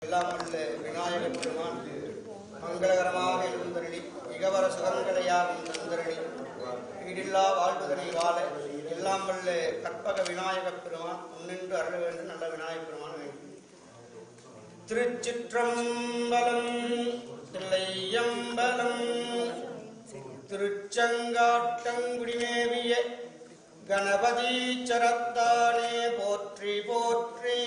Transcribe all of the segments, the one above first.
எல்லாம் வல்ல விநாயகப் பெருமான் மங்களகரமாக எழுந்தருளி இகவர சுகங்களையாகும் தந்தருளி ஈடில்லா வாழ்வுதனை வாழ எல்லாம் வல்ல கற்பக விநாயகப் பெருமான் முன்னின்று அருள வேண்டும் நல்ல விநாயகப் பெருமான் வேண்டும் திருச்சிற்றம்பலம் தில்லையம்பலம் திருச்செங்காட்டங்குடிமேவிய கணபதி சரத்தானே போற்றி போற்றி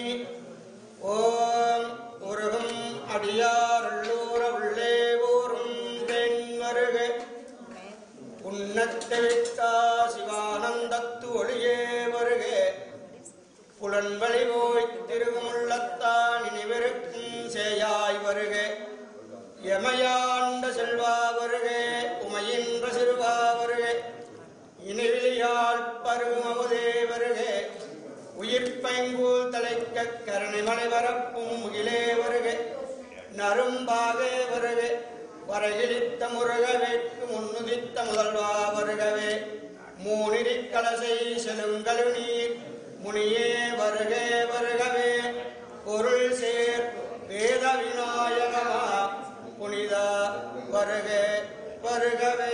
ஓம் உருகும் அடியாருள்ளூர உள்ளே ஊரும் தென்மருக உன்னத்தை விட்டா சிவானந்தத்து ஒளியே வருக புலன்வழி போய் திருவுள்ளத்தான் நினைவிருக்கும் சேயாய் வருக எமையாண்ட செல்வா வருக உமையின்ற சிறுவா வருக இனிவிலியால் பருவமதே வருக உயிர் பைங்கூல் தலைக்க கருணை மலை வரப்பும் முகிலே வருக நரும்பாகே வருக வரகிழித்த முருக வேட்கு முன்னுதித்த முதல்வா வருகவே மூனிரி கலசை செலுங்கழு நீர் முனியே வருக வருகவே பொருள் சேர் வேத விநாயகமா புனித வருக வருகவே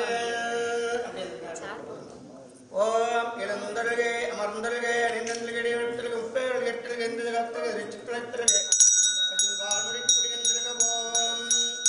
ஓம் இளந்தருகே அமர்ந்தருகே அணிந்தருகே எழுத்தருக உப்பேர் எட்டருக எந்த கத்தருக ரிச்சித்திரத்திருக பசும்பால் முடிப்புடிகின்றிருக ஓம்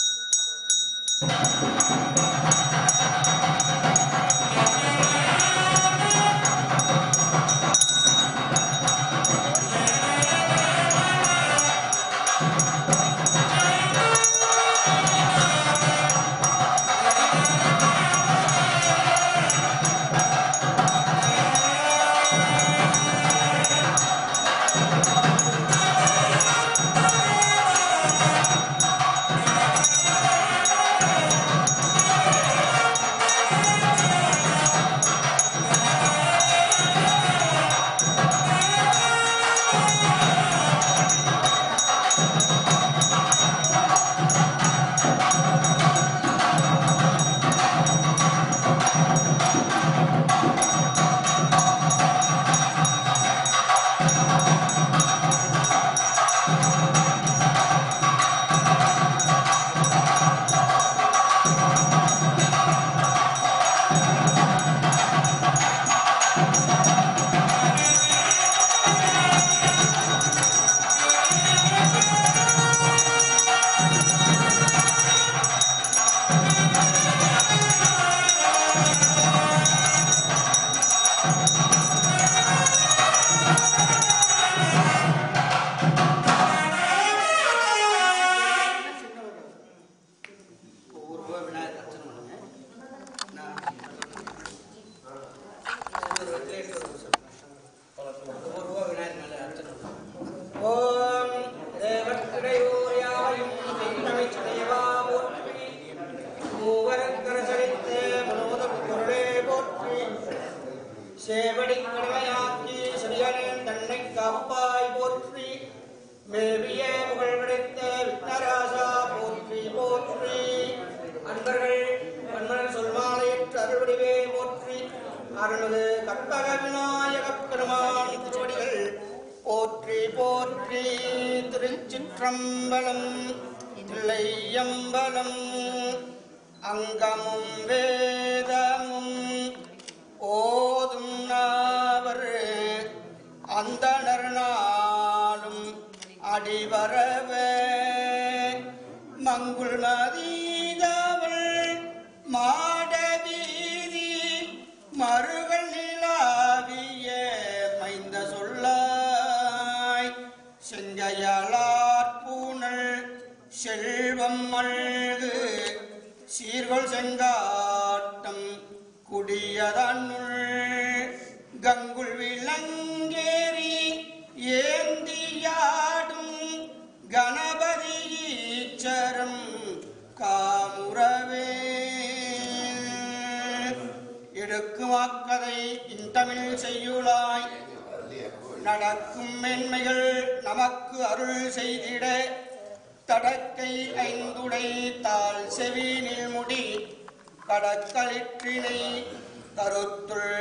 ஒரு ரூபா விநாயகர் அர்ச்சனை பண்ணுங்க நான் ஒரு இடத்துல இட்டு ஒரு நிமிஷம். ஒரு ரூபா விநாயகர் மேல அர்ச்சனை பண்ணுங்க. ஓம் தேவக்கிடையூரியாயும் தெய்வமைச் தேவா போற்றி. மூவரக்கரசரித்தே மனோதப் பொருளே போற்றி. சேவடிக் கடமையாக்கி சிறியனின் தன்னைக் காப்பாய் போற்றி மேவிய புகழ் கிடைத்த விக்னராசா போற்றி போற்றி அன்பர்கள் அன்பர்கள் சொல்மாலையற்ற அருள்வடிவே போற்றி அருள்வது கற்பக விநாயகப் பெருமான் திருவடிகள் போற்றி போற்றி திருச்சிற்றம்பலம் தில்லையம்பலம் அங்கமும் வேதமும் ஓதும் நாவர் அந்தணர் நாளும் அடிவரவே மங்குள் மதீதவள் மாடவீதி மறுகள் நிலாவிய மைந்த சொல்லாய் செங்கையாளார் பூணல் செல்வம் மல்கு சீர்கொள் செங்காட்டம் குடியதனுள் கங்குள் விலங்கேறி ஏந்தியாடும் கணபதி ஈச்சரம் காமுறவே எடுக்கும் அக்கதை இன்தமிழ் செய்யுளாய் நடக்கும் மென்மைகள் நமக்கு அருள் செய்திட தடக்கை ஐந்துடை தாள் செவினில் முடி கடக்களிற்றினை கருத்துள்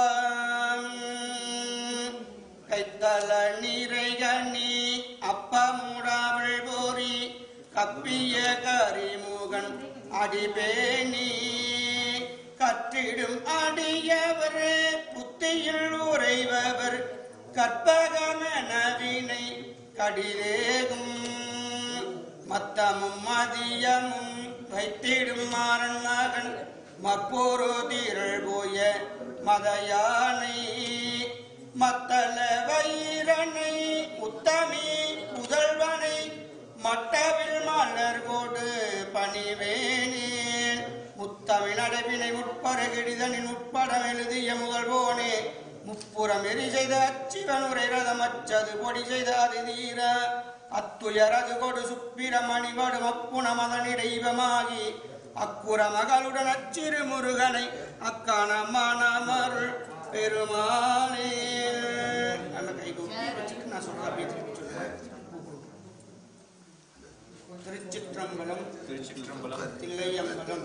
இருத்துவான் கைத்தல நீரைகனி அப்பா செப்பிய கரிமுகன் அடிபேணி கற்றிடும் அடியவர் புத்தியில் உறைபவர் கற்பகமெனவினை கடிலேகும் மத்தமும் மதியமும் வைத்திடும் மாறன் மகன் மப்போரு திரள் போய மதயானை மத்தள வைரனை உத்தமி புதல்வனை மட்டவில் மலர் கோடு பணிவேனே முத்தமிழ் அடைவினை முற்பரகிடிதனின் உட்படம் எழுதிய முதல்வோனே முப்புறம் எரி செய்த அச்சிவனுரை ரதம் அச்சது பொடி செய்த அதிதீர அத்துயரது கொடு சுப்பிரமணி வடும் அப்புண மதனிடைவமாகி அக்குற மகளுடன் அச்சிறு முருகனை அக்கான மனமருள் பெருமானே நல்ல கை கூப்பி வச்சுட்டு நான் சொல்றேன் அப்படியே திருப்பி சொல்றேன் திருச்சிற்றம்பலம் திருச்சிற்றம்பலம் தில்லையம்பலம்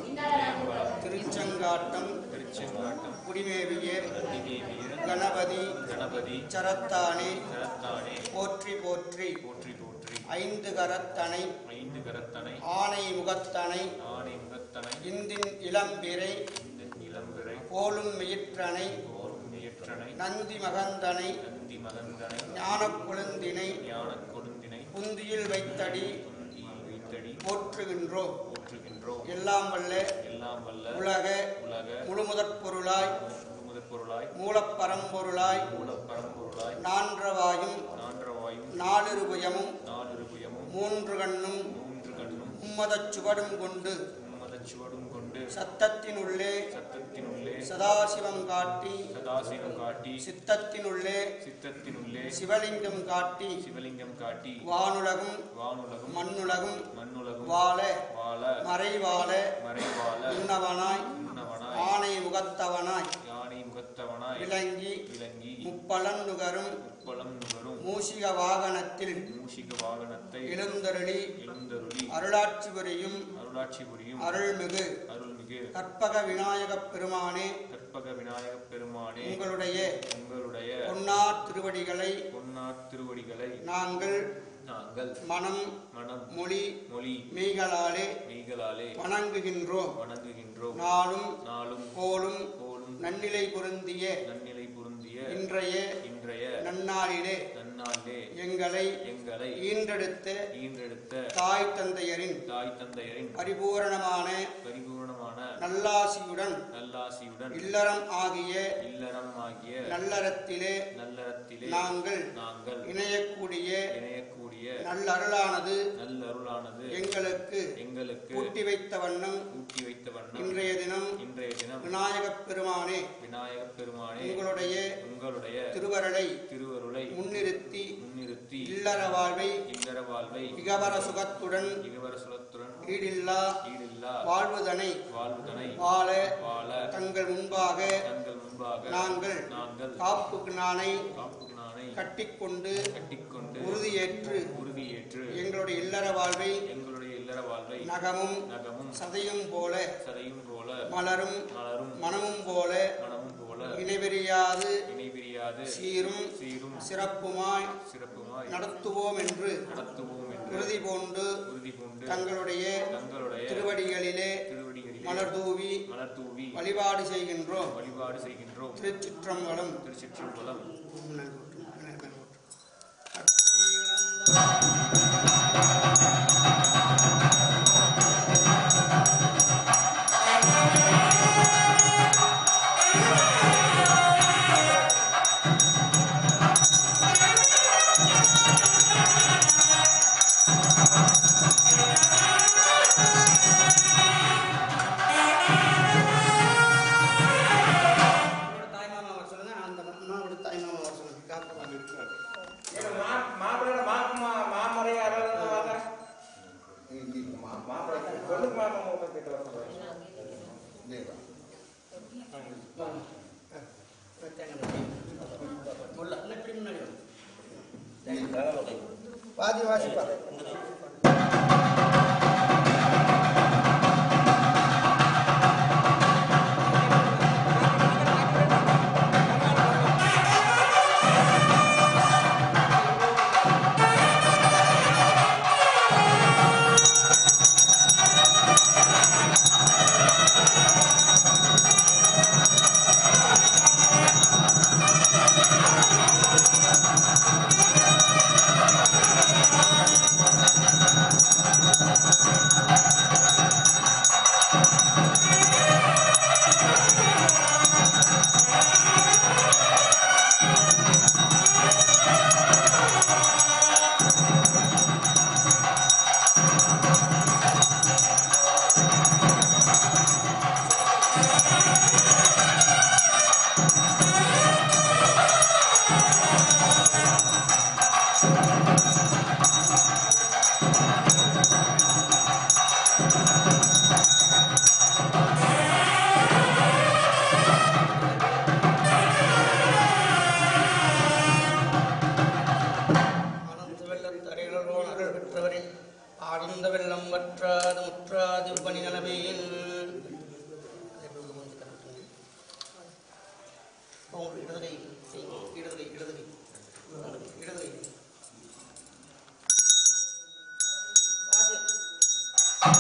திருச்செங்காட்டம் திருச்செங்காட்டம் குடிமேவிய அதிதேவிய கணபதி கணபதி சரத்தானே கரத்தானே போற்றி போற்றி போற்றி போற்றி ஐந்து கரத்தனை ஐந்து கரத்தனை ஆனை முகத்தனை ஆணை முகத்தனை இந்தின் இளம்பிரை இந்த இளம்பிறை போலும் மெயிற்றனை போரும் நியற்றனை நந்தி மகந்தனை நந்தி மகந்தனை ஞானக் கொழுந்தினை ஞானக் கொழுந்தினை புந்தியில் வைத்தடி குந்தியில் வைத்தடி போற்றுகின்றோம் போற்றுகின்றோம் எல்லாம் வல்ல எல்லாம் வல்ல உலக உலக முழுமுதற் பொருளாய் முதற் பொருளாய் மூலப்பரம்பொருளாய் மூலப்பரம்பொருளாய் நான்றவாயும் நான்றவாயும் நாலிருபயமும் நாலிருபயமும் மூன்று கண்ணும் மூன்று கண்ணும் உம்மதச் சுவடும் கொண்டு உம்மதச் சுவடும் கொண்டு சத்தத்தினுள்ளே சத்தத்தினுள்ளே சதாசிவம் காட்டி சதாசிவம் காட்டி சித்தத்தினுள்ளே சித்தத்தினுள்ளே சிவலிங்கம் காட்டி சிவலிங்கம் காட்டி வானுலகும் வானுலகும் மண்ணுலகும் மண்ணுலகும் வாழ வாழ மறைவாழ மறைவாழ உன்னவனாய் உன்னவனாய் ஆணை முகத்தவனாய் யானை முகத்தவனாய் விளங்கி விளங்கி முப்பலன் நுகரும் உப்பளம் நுகரும் மூஷிக வாகனத்தில் மூஷிக வாகனத்தை எழுந்தருளி எழுந்தருளி அருளாட்சி புரியும் அருளாட்சி புரியும் அருள்மிகு அருள்மிகு கற்பக விநாயகப் பெருமானே கற்பக விநாயகப் பெருமானே உங்களுடைய உங்களுடைய பொன்னார் திருவடிகளை பொன்னார் திருவடிகளை நாங்கள் நாங்கள் மனம் மனம் மொழி மொழி மெய்களாலே மெய்களாலே வணங்குகின்றோம் வணங்குகின்றோம் நாளும் நாளும் கோலும் கோலும் நன்னிலை பொருந்திய நன்னிலை பொருந்திய இன்றைய இன்றைய நன்னாளிலே நன்னாளிலே எங்களை எங்களை ஈன்றெடுத்த ஈன்றெடுத்த தாய் தந்தையரின் தாய் தந்தையரின் பரிபூரணமான பரிபூர்ணமான நல்லாசியுடன் நல்லாசியுடன் இல்லறம் ஆகிய இல்லறம் ஆகிய நல்லறத்திலே நல்லறத்திலே நாங்கள் நாங்கள் இணையக்கூடிய இணையக்கூடிய நல்லருளானது நல்லருளானது எங்களுக்கு எங்களுக்கு கூட்டி வைத்த வண்ணம் ஊட்டி வைத்த வண்ணம் இன்றைய தினம் இன்றைய தினம் விநாயகப் பெருமானே விநாயகப் பெருமானே உங்களுடைய உங்களுடைய திருவருளை திருவருளை முன்னிறுத்தி முன்னிறுத்தி இல்லற வாழ்வை இல்லற வாழ்வை இகவர சுகத்துடன் இகவர சுலத்துடன் ஈடில்லா ஈடில்லா வாழ்வுதனை வாழ்வுதனை வாழ வாழ தங்கள் முன்பாக தங்கள் முன்பாக நாங்கள் நாங்கள் காப்புக்கு நானை காப்பு நாணை கட்டிக்கொண்டு கட்டிக்கொண்டு உறுதியேற்று உறுதியேற்று எங்களுடைய இல்லற வாழ்வை எங்களுடைய இல்லற வாழ்வை நகமும் நகமும் சதையும் போல சதையும் போல மலரும் மலரும் மனமும் போல மனமும் போல இணைவெறியாது இணைபிரியாது சீரும் சீரும் சிறப்புமாய் சிறப்புமாய் நடத்துவோம் என்று நடத்துவோம் என்று உறுதி பூண்டு உறுதி பூண்டு தங்களுடைய தங்களுடைய திருவடிகளிலே திருவடிகளிலே மலர் தூவி மலர் தூவி வழிபாடு செய்கின்றோம் வழிபாடு செய்கின்றோம் திருச்சிற்றம்பலம் திருச்சிற்றம்பலம் உங்களோட தாய்மாமா வர சொல்லுங்க அந்த அம்மாவோட தாய்மாமா வர சொல்லுங்க காப்பா இருக்காரு ஏங்க, மா- மாப்பிள்ளை மா- மா- மாமரை யாராவது வாங்க. மாப்பிள்ளை, பொண்ணுக்கு மாப்பிள்ளை உங்க கிட்ட வர சொல்றேன். பாதி வாசிப்பா ஆ கை இடது கை இடது கை இடது கை வாசி.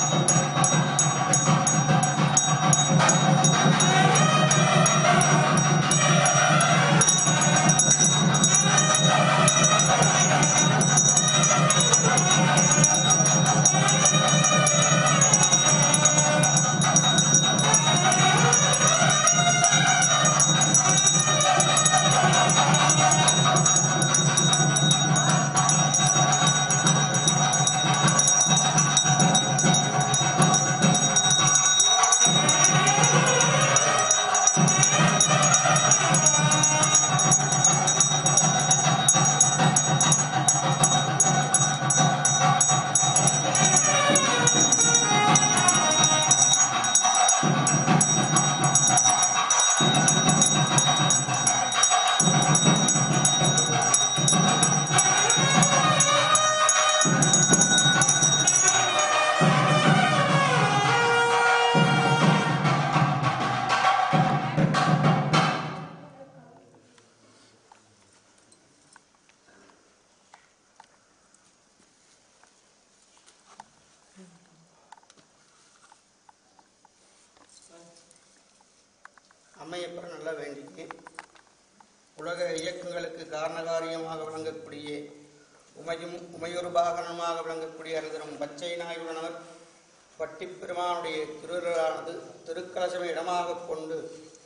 அம்மையப்பர் நல்லா வேண்டிக்கு உலக இயக்கங்களுக்கு காரணகாரியமாக விளங்கக்கூடிய உமையும் உமையொரு பாகனமாக விளங்கக்கூடிய அருதரும் பச்சை நாயுடனவர் பட்டிப்பெருமானுடைய திருவிழானது திருக்கலசமை இடமாக கொண்டு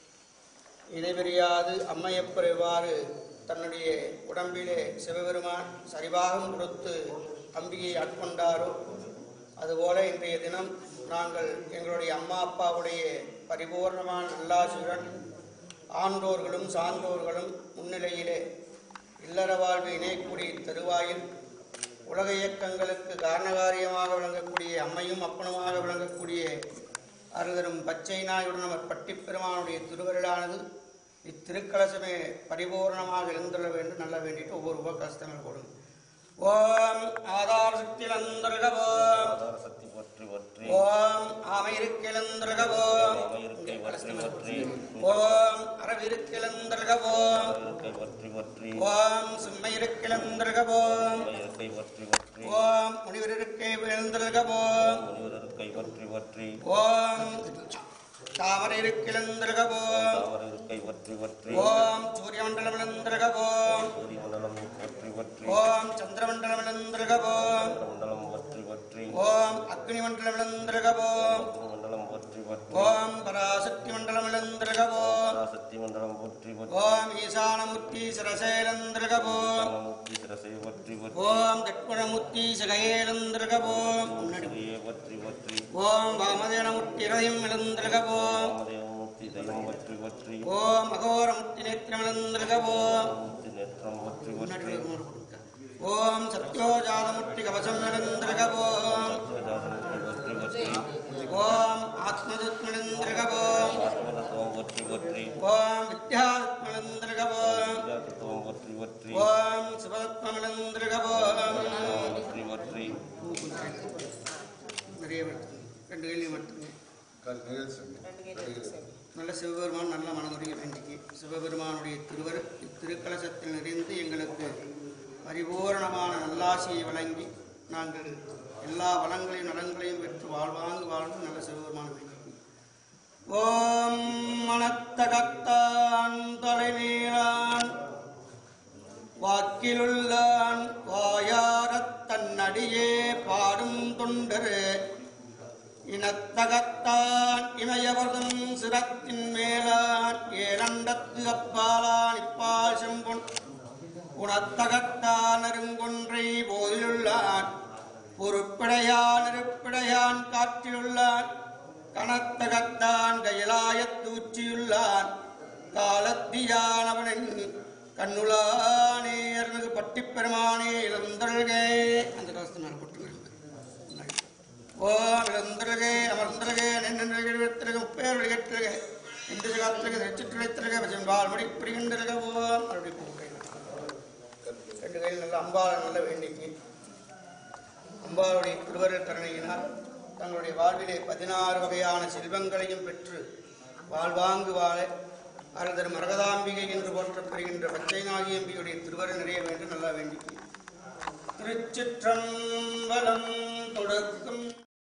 இணைபெரியாது அம்மையப்பர் எவ்வாறு தன்னுடைய உடம்பிலே சிவபெருமான் சரிபாகம் கொடுத்து அம்பிகையை ஆட்கொண்டாரோ அதுபோல இன்றைய தினம் நாங்கள் எங்களுடைய அம்மா அப்பாவுடைய பரிபூர்ணமான நல்லாசியுடன் ஆன்றோர்களும் சான்றோர்களும் முன்னிலையிலே இல்லற வாழ்வு இணையக்கூடிய தருவாயில் உலக இயக்கங்களுக்கு காரணகாரியமாக விளங்கக்கூடிய அம்மையும் அப்பனுமாக விளங்கக்கூடிய அருதரும் பச்சை நாயுடன் அவர் பட்டிப்பெருமானுடைய திருவருளானது இத்திருக்கலசமே பரிபூர்ணமாக இருந்துள்ள வேண்டும் நல்ல வேண்டிட்டு ஒவ்வொரு உபகலசத்தங்கள் போடுங்க ஓம் ஆதார சக்தி ஓம் சக்தி பற்றி பற்றி ஓம் ஆமையிருக்கிழந்திரகவோம் இருக்கை பற்றி பற்றி ஓம் அரவிருக்கிழந்திரகவோம் இருக்கை பற்றி பற்றி ஓம் சும்மையிருக்கிழந்திரகவோம் இருக்கை பற்றி பற்றி ஓம் முனிவருக்கை விழுந்திரகவோம் முனிவர் இருக்கை பற்றி பற்றி ஓம் தாமரை இருக்கிழந்திரகவோம் தாவர இருக்கை பற்றி பற்றி ஓம் சூரியமண்டலம் விழுந்திரகவோம் சூரிய மண்டலம் பற்றி பற்றி ஓம் சந்திரமண்டலம் விழுந்திரகவோம் மண்டலம் பற்றி பற்றி ஓம் அக்னி மண்டலம் விழுந்திரகவோம் மண்டலம் பற்றி பற்றி ஓம் பராசக்தி மண்டலம் விழுந்திரகவோம் சக்தி மண்டலம் பற்றி பற்றி ஓம் ஈசானமுத்தி சிரசேலந்திரகவோம் முக்தி சிரசை பற்றி பற்றி ஓம் தட்புணமுத்தி சிகையேலந்திரகவோம் சிறியே பற்றி பற்றி ஓம் வாமதேனமுத்தி இரயம் இழந்திரகவோம் முக்தி தெய்வம் பற்றி பற்றி ஓம் அகோரமுத்தி நேத்திரமிழந்திரகவோம் முக்தி நேற்றம் பற்றி பற்றி ஓம் சத்யோஜாதமுத்தி கவசம் இழந்திரகவோம் பற்றி பற்றி ஓம் ஆத்மதுத்மிழந்திரகவோம் ஆத்மதத்துவம் பற்றி பற்றி ஓம் வித்யாத்மிழந்திரகவோம் வித்யாதத்துவம் பற்றி பற்றி ஓம் சிவதத்மமிழந்திரகவோம் பற்றி பற்றி நிறைய மட்டும் ரெண்டு கேள்வி மட்டுமே நல்ல சிவபெருமான் நல்ல மனதுடைய வேண்டிக்கு சிவபெருமானுடைய திருவர் இத்திருக்கலசத்தில் நிறைந்து எங்களுக்கு பரிபூரணமான நல்லாசியை வழங்கி நாங்கள் எல்லா வளங்களையும் நலங்களையும் பெற்று வாழ்வாங்கு வாழ்ந்து நல்ல சிவபெருமான வேண்டிக்கு ஓம் மனத்தகத்தான் தலைமீரான் வாக்கிலுள்ளான் வாயாரத் தன்னடியே பாடும் தொண்டரு இனத்தகத்தான் இமயவர்தம் சிரத்தின் மேலான் ஏழண்டத்து அப்பாலான் இப்பால் செம்பொன் உணத்தகத்தான் அருங்கொன்றை போதிலுள்ளான் பொறுப்பிடையான் நெருப்பிடையான் காற்றிலுள்ளான் கனத்தகத்தான் கயலாயத்தூற்றியுள்ளான் காலத்தியானவனின் கண்ணுளானே அருள்மிகு பட்டிப்பெருமானே இழந்தல்கே அந்த காலத்து மேலே போட்டுருங்க ஓம் இழந்தல்கே அமர்ந்தல்கே நின்றிருக முப்பேர் வெளியேற்றுக இன்று காத்திருக நெச்சிற்றுழைத்திருக பஜன்பால் மடி பிடிகின்றிருக ஓம் மறுபடி போகிறேன் ரெண்டு கையில் நல்ல அம்பாளை நல்ல வேண்டிக்கு அம்பாளுடைய திருவருள் கருணையினால் தங்களுடைய வாழ்விலே பதினாறு வகையான செல்வங்களையும் பெற்று வாழ்வாங்கு வாழ அருதர் மரகதாம்பிகை என்று போற்றப்படுகின்ற பச்சை நாகியம்பியுடைய திருவரு நிறைய வேண்டும் நல்லா வேண்டிக்கு திருச்சிற்றம்பலம் தொடக்கும்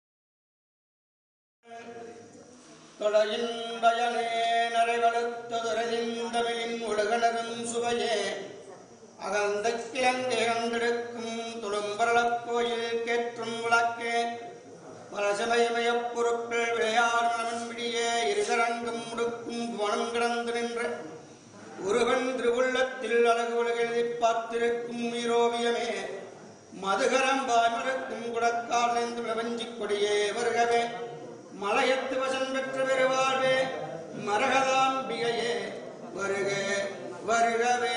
தொடையின் பயனே நரைவழுத்ததுரதிந்தமிழின் உலகளரும் சுவையே அகந்த கிழங்கிழந்தெடுக்கும் துளும்பரளக் கோயில் கேற்றும் விளக்கே மலசமயமயப் பொருட்கள் விளையாடும் விடியே இருகரங்கும் முடுக்கும் மனம் கிடந்து நின்ற ஒருவன் திருவுள்ளத்தில் அழகு உலகெழுதி பார்த்திருக்கும் உயிரோவியமே மதுகரம் பாய்மருக்கும் குடக்கால் நின்று விளவஞ்சிக் கொடியே வருகவே மலையத்து வசம் பெற்ற பெருவாழ்வே மரகதாம்பிகையே வருக வருகவே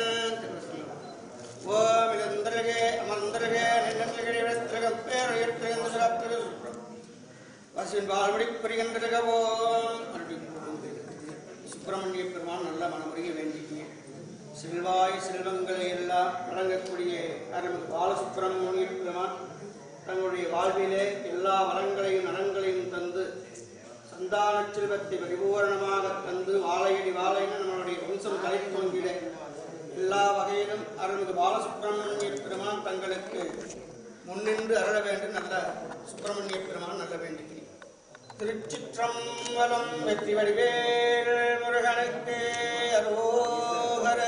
ஓம் இளந்தரகே அமர்ந்தரகே நின்றகே விடத்திரகம் பேரையற்றிருந்த சிறப்பு பசுவின் வாழ்வடி புரிகின்ற ஓம் சுப்பிரமணிய பெருமான் நல்ல மனமுறையை வேண்டிக்கங்க செல்வாய் செல்வங்களை எல்லாம் வழங்கக்கூடிய அருள் பாலசுப்பிரமணிய பெருமான் தங்களுடைய வாழ்விலே எல்லா வளங்களையும் நலன்களையும் தந்து சந்தான செல்வத்தை பரிபூரணமாக தந்து வாழையடி வாழைன்னு நம்மளுடைய வம்சம் தலை தோன்றிட எல்லா வகையிலும் அருள்மிகு பாலசுப்பிரமணிய பெருமான் தங்களுக்கு முன்னின்று அருள வேண்டும் நல்ல சுப்பிரமணிய பெருமான் நல்ல வேண்டிக்கிறேன் திருச்சிற்றம்பலம் வெற்றி வடிவேல் முருகனுக்கு அரோகர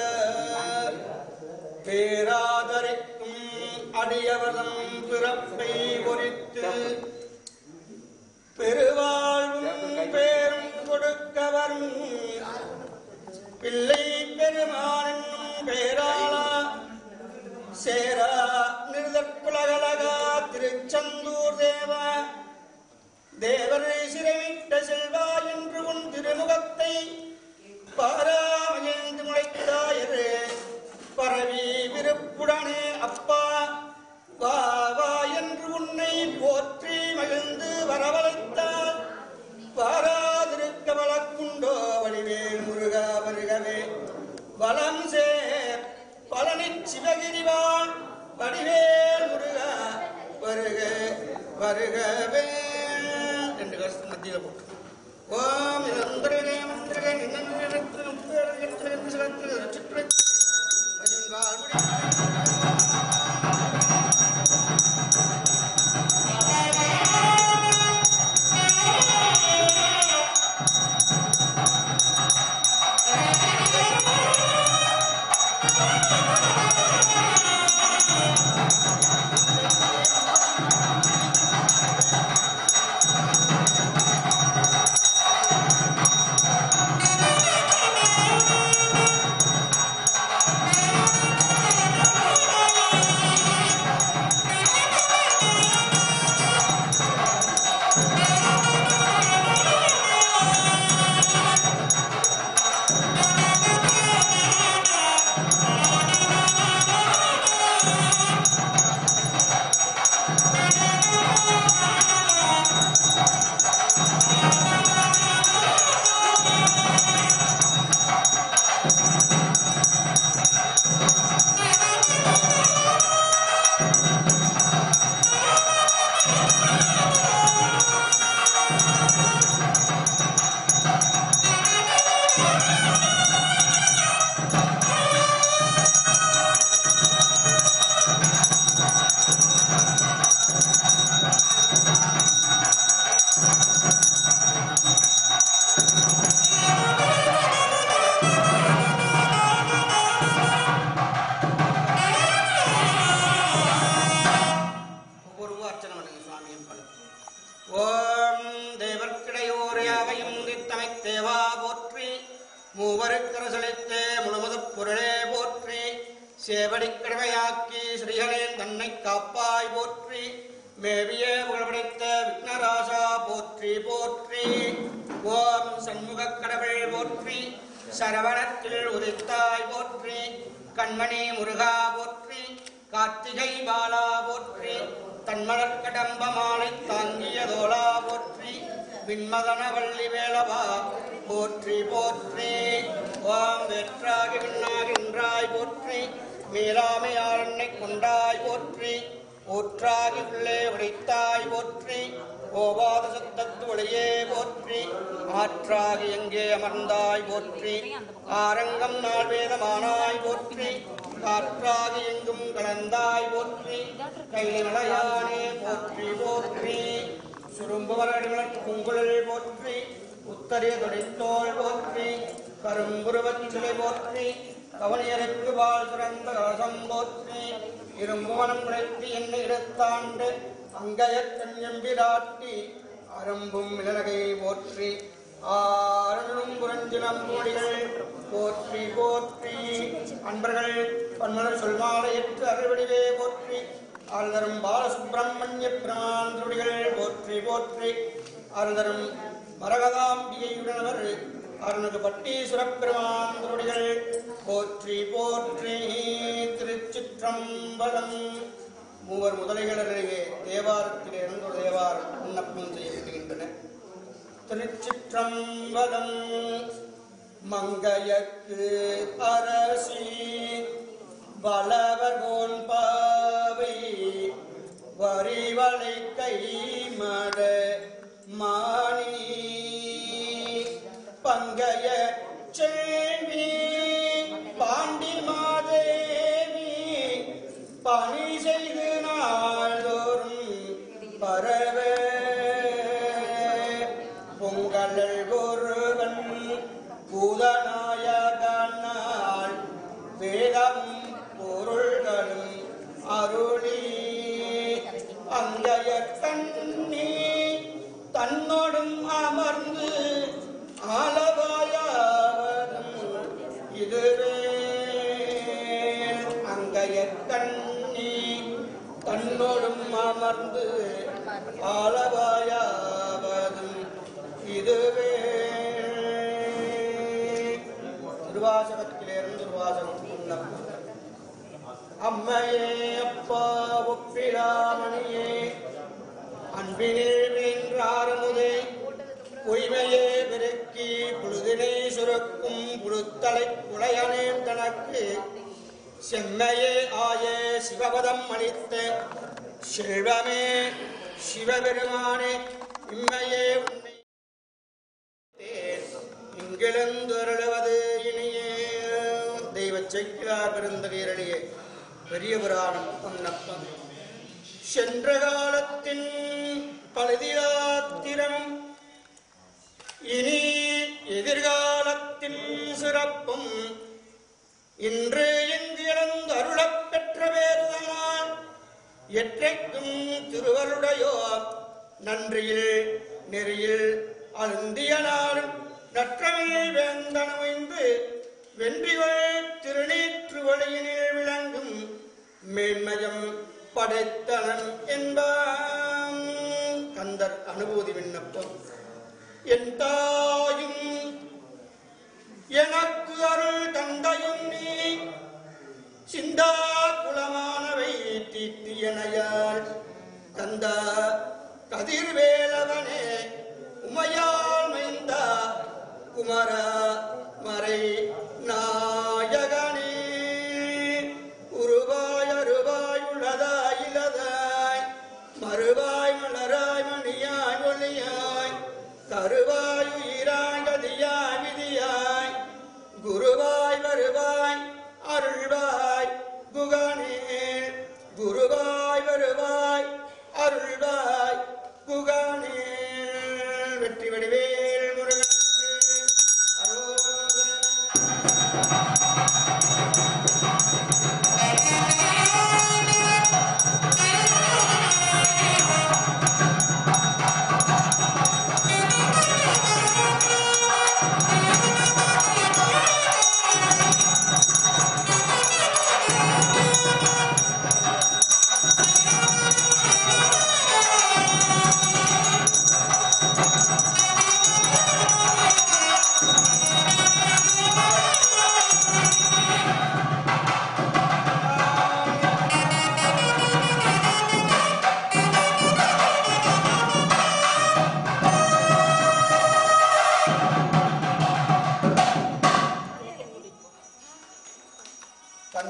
பேராதரிக்கும் அடியவதம் பிறப்பை ஒரித்து பெருவாழ்வும் பேரும் கொடுக்கவரும் பிள்ளை பெருமான் பேராளா சேரா நிறுதற்குலகலகா திருச்செந்தூர் தேவா தேவரை சிறைவிட்ட செல்வா என்று உன் திருமுகத்தை பாராமயந்து முளைத்தாயரு பரவி விருப்புடனே அப்பா வா வா என்று உன்னை போற்றி மகிழ்ந்து வரவழைத்தால் பாராதிருக்க வழக்குண்டோ வடிவேல் முருகா வருகவே வலம் சேர் பழனி சிவகிரிவான் வடிவேல் முருகா வருக வருகவே ரெண்டு கஷ்டம் மத்தியில் போட்டு ஓம் இளந்திரனே மந்திரகே நின்னந்திரத்திலும் பேரகத்திலும் சிறத்திலும் சுற்று பஜன்பால் முடி ஒவ்வொரு அர்ச்சனை பண்ணுங்க சுவாமியும் பண்ணுங்க ஓம் தேவர்க்கிடையோர் யாவையும் தித்தமை தேவா போற்றி மூவருக்கரசளித்தே முழுவதுப் பொருளே போற்றி சேவடிக் கடமையாக்கி ஸ்ரீஹரேன் தன்னை காப்பாய் போற்றி மேவிய புகழ்படைத்த விக்னராசா போற்றி போற்றி ஓம் சண்முகக் கடவுள் போற்றி சரவணத்தில் உதித்தாய் போற்றி கண்மணி முருகா போற்றி கார்த்திகை பாலா போற்றி தன்மலர் கடம்ப மாலை தாங்கிய தோளா போற்றி விண்மதன வள்ளி வேளவா போற்றி போற்றி ஓம் வெற்றாகி விண்ணாகின்றாய் போற்றி மேலாமையாளனை கொண்டாய் போற்றி ஊற்றாகி உள்ளே உடைத்தாய் போற்றி ஓவாத சத்தத்து ஒளியே போற்றி ஆற்றாகி எங்கே அமர்ந்தாய் போற்றி ஆரங்கம் நாள் வேதமானாய் போற்றி காற்றாகி எங்கும் கலந்தாய் போற்றி கைநிலையானே போற்றி போற்றி சுரும்புவரடிமலர் பூங்குழல் போற்றி உத்தரிய தொடித்தோள் போற்றி கரும்புருவச்சிலை போற்றி கவனியருக்கு வாழ் சிறந்த கலசம் போற்றி இரும்புவனம் குறைத்து என்னை இடத்தாண்டு அங்கய கண்யம்பிராட்டி அரும்பும் இளநகை போற்றி ஆரணும் புரஞ்சினம் கோடிகள் போற்றி போற்றி அன்பர்கள் பன்மலர் சொல்மாலையற்று அருள்வடிவே போற்றி ஆழ்தரும் பாலசுப்பிரமணிய பிரமாந்திருடிகள் போற்றி போற்றி ஆழ்தரும் மரகதாம்பிகையுடனவர் அருணகு பட்டீஸ்வரப் பெருமாந்திருடிகள் போற்றி போற்றி திருச்சிற்றம்பலம் மூவர் முதலைகளருகே தேவாரத்தில் இருந்தொரு தேவாரம் விண்ணப்பம் செய்யப்படுகின்றன திருச்சிற்றம்பலம் மங்கையக்கு அரசி வளவர்கோன் பாவை வரிவளை கைமட மாணி பங்கைய செல்வி பாண்டி மாதேவி பணி செய்து நாள்தோறும் பரவ பொங்கல் ஒருவன் பூதநாயகனால் வேதம் பொருள்களும் அருளி அங்கய கண்ணி தன்னோடும் அமர்ந்து ஆலவாயாவதும் இதுவே அங்கய கண்ணி தன்னோடும் அமர்ந்து ஆலவாயாவதும் இதுவே திருவாசகத்திலிருந்து திருவாசகம் விண்ணப்பம். அம்மையே அப்பா ஒப்பிலாமணியே அன்பினே வென்றாரமுதே பொய்மையே பெருக்கி புழுதினை சுரக்கும் புழுத்தலை புலையனே தனக்கு செம்மையே ஆய சிவபதம் அளித்த செல்வமே சிவபெருமானே இம்மையே உன்னை இங்கிழந்தருளுவது இனியே தெய்வச் செய்கிறார் பெருந்தகீரடியே பெரிய புராணம் பொன்னப்பம் சென்ற காலத்தின் பழுதியாத்திரம் இனி எதிர்காலத்தின் சிறப்பும் இன்று எங்கிழந்து அருளப் பெற்ற வேறுதலால் எற்றைக்கும் திருவருடையோ நன்றியில் நெறியில் அழுந்திய நாளும் நற்றமிழ் வேந்தனமைந்து வென்றிகள் திருநீற்று வழியினில் விளங்கும் மேன்மயம் படைத்தனன் என்பான் கந்தர் அனுபூதி விண்ணப்பம் என் தாயும் எனக்கு அருள் தந்தையும் நீ சிந்தா குலமானவை தீட்டியனையாள் கந்தா கதிர்வேலவனே உமையால் மைந்தா குமரா மறை நாயகனே உருவாய் அருவாய் உள்ளதாய் இலதாய் மறுவாய் மலராய் மணியாய் ஒளியாய் கருவாய் உயிராய் கதியாய் விதியாய் குருவாய் வருவாய் அருள்வாய் குகனே குருவாய் வருவாய் அருள்வாய் குகனே வெற்றி வடிவேல் முருகனுக்கு அரோகரா.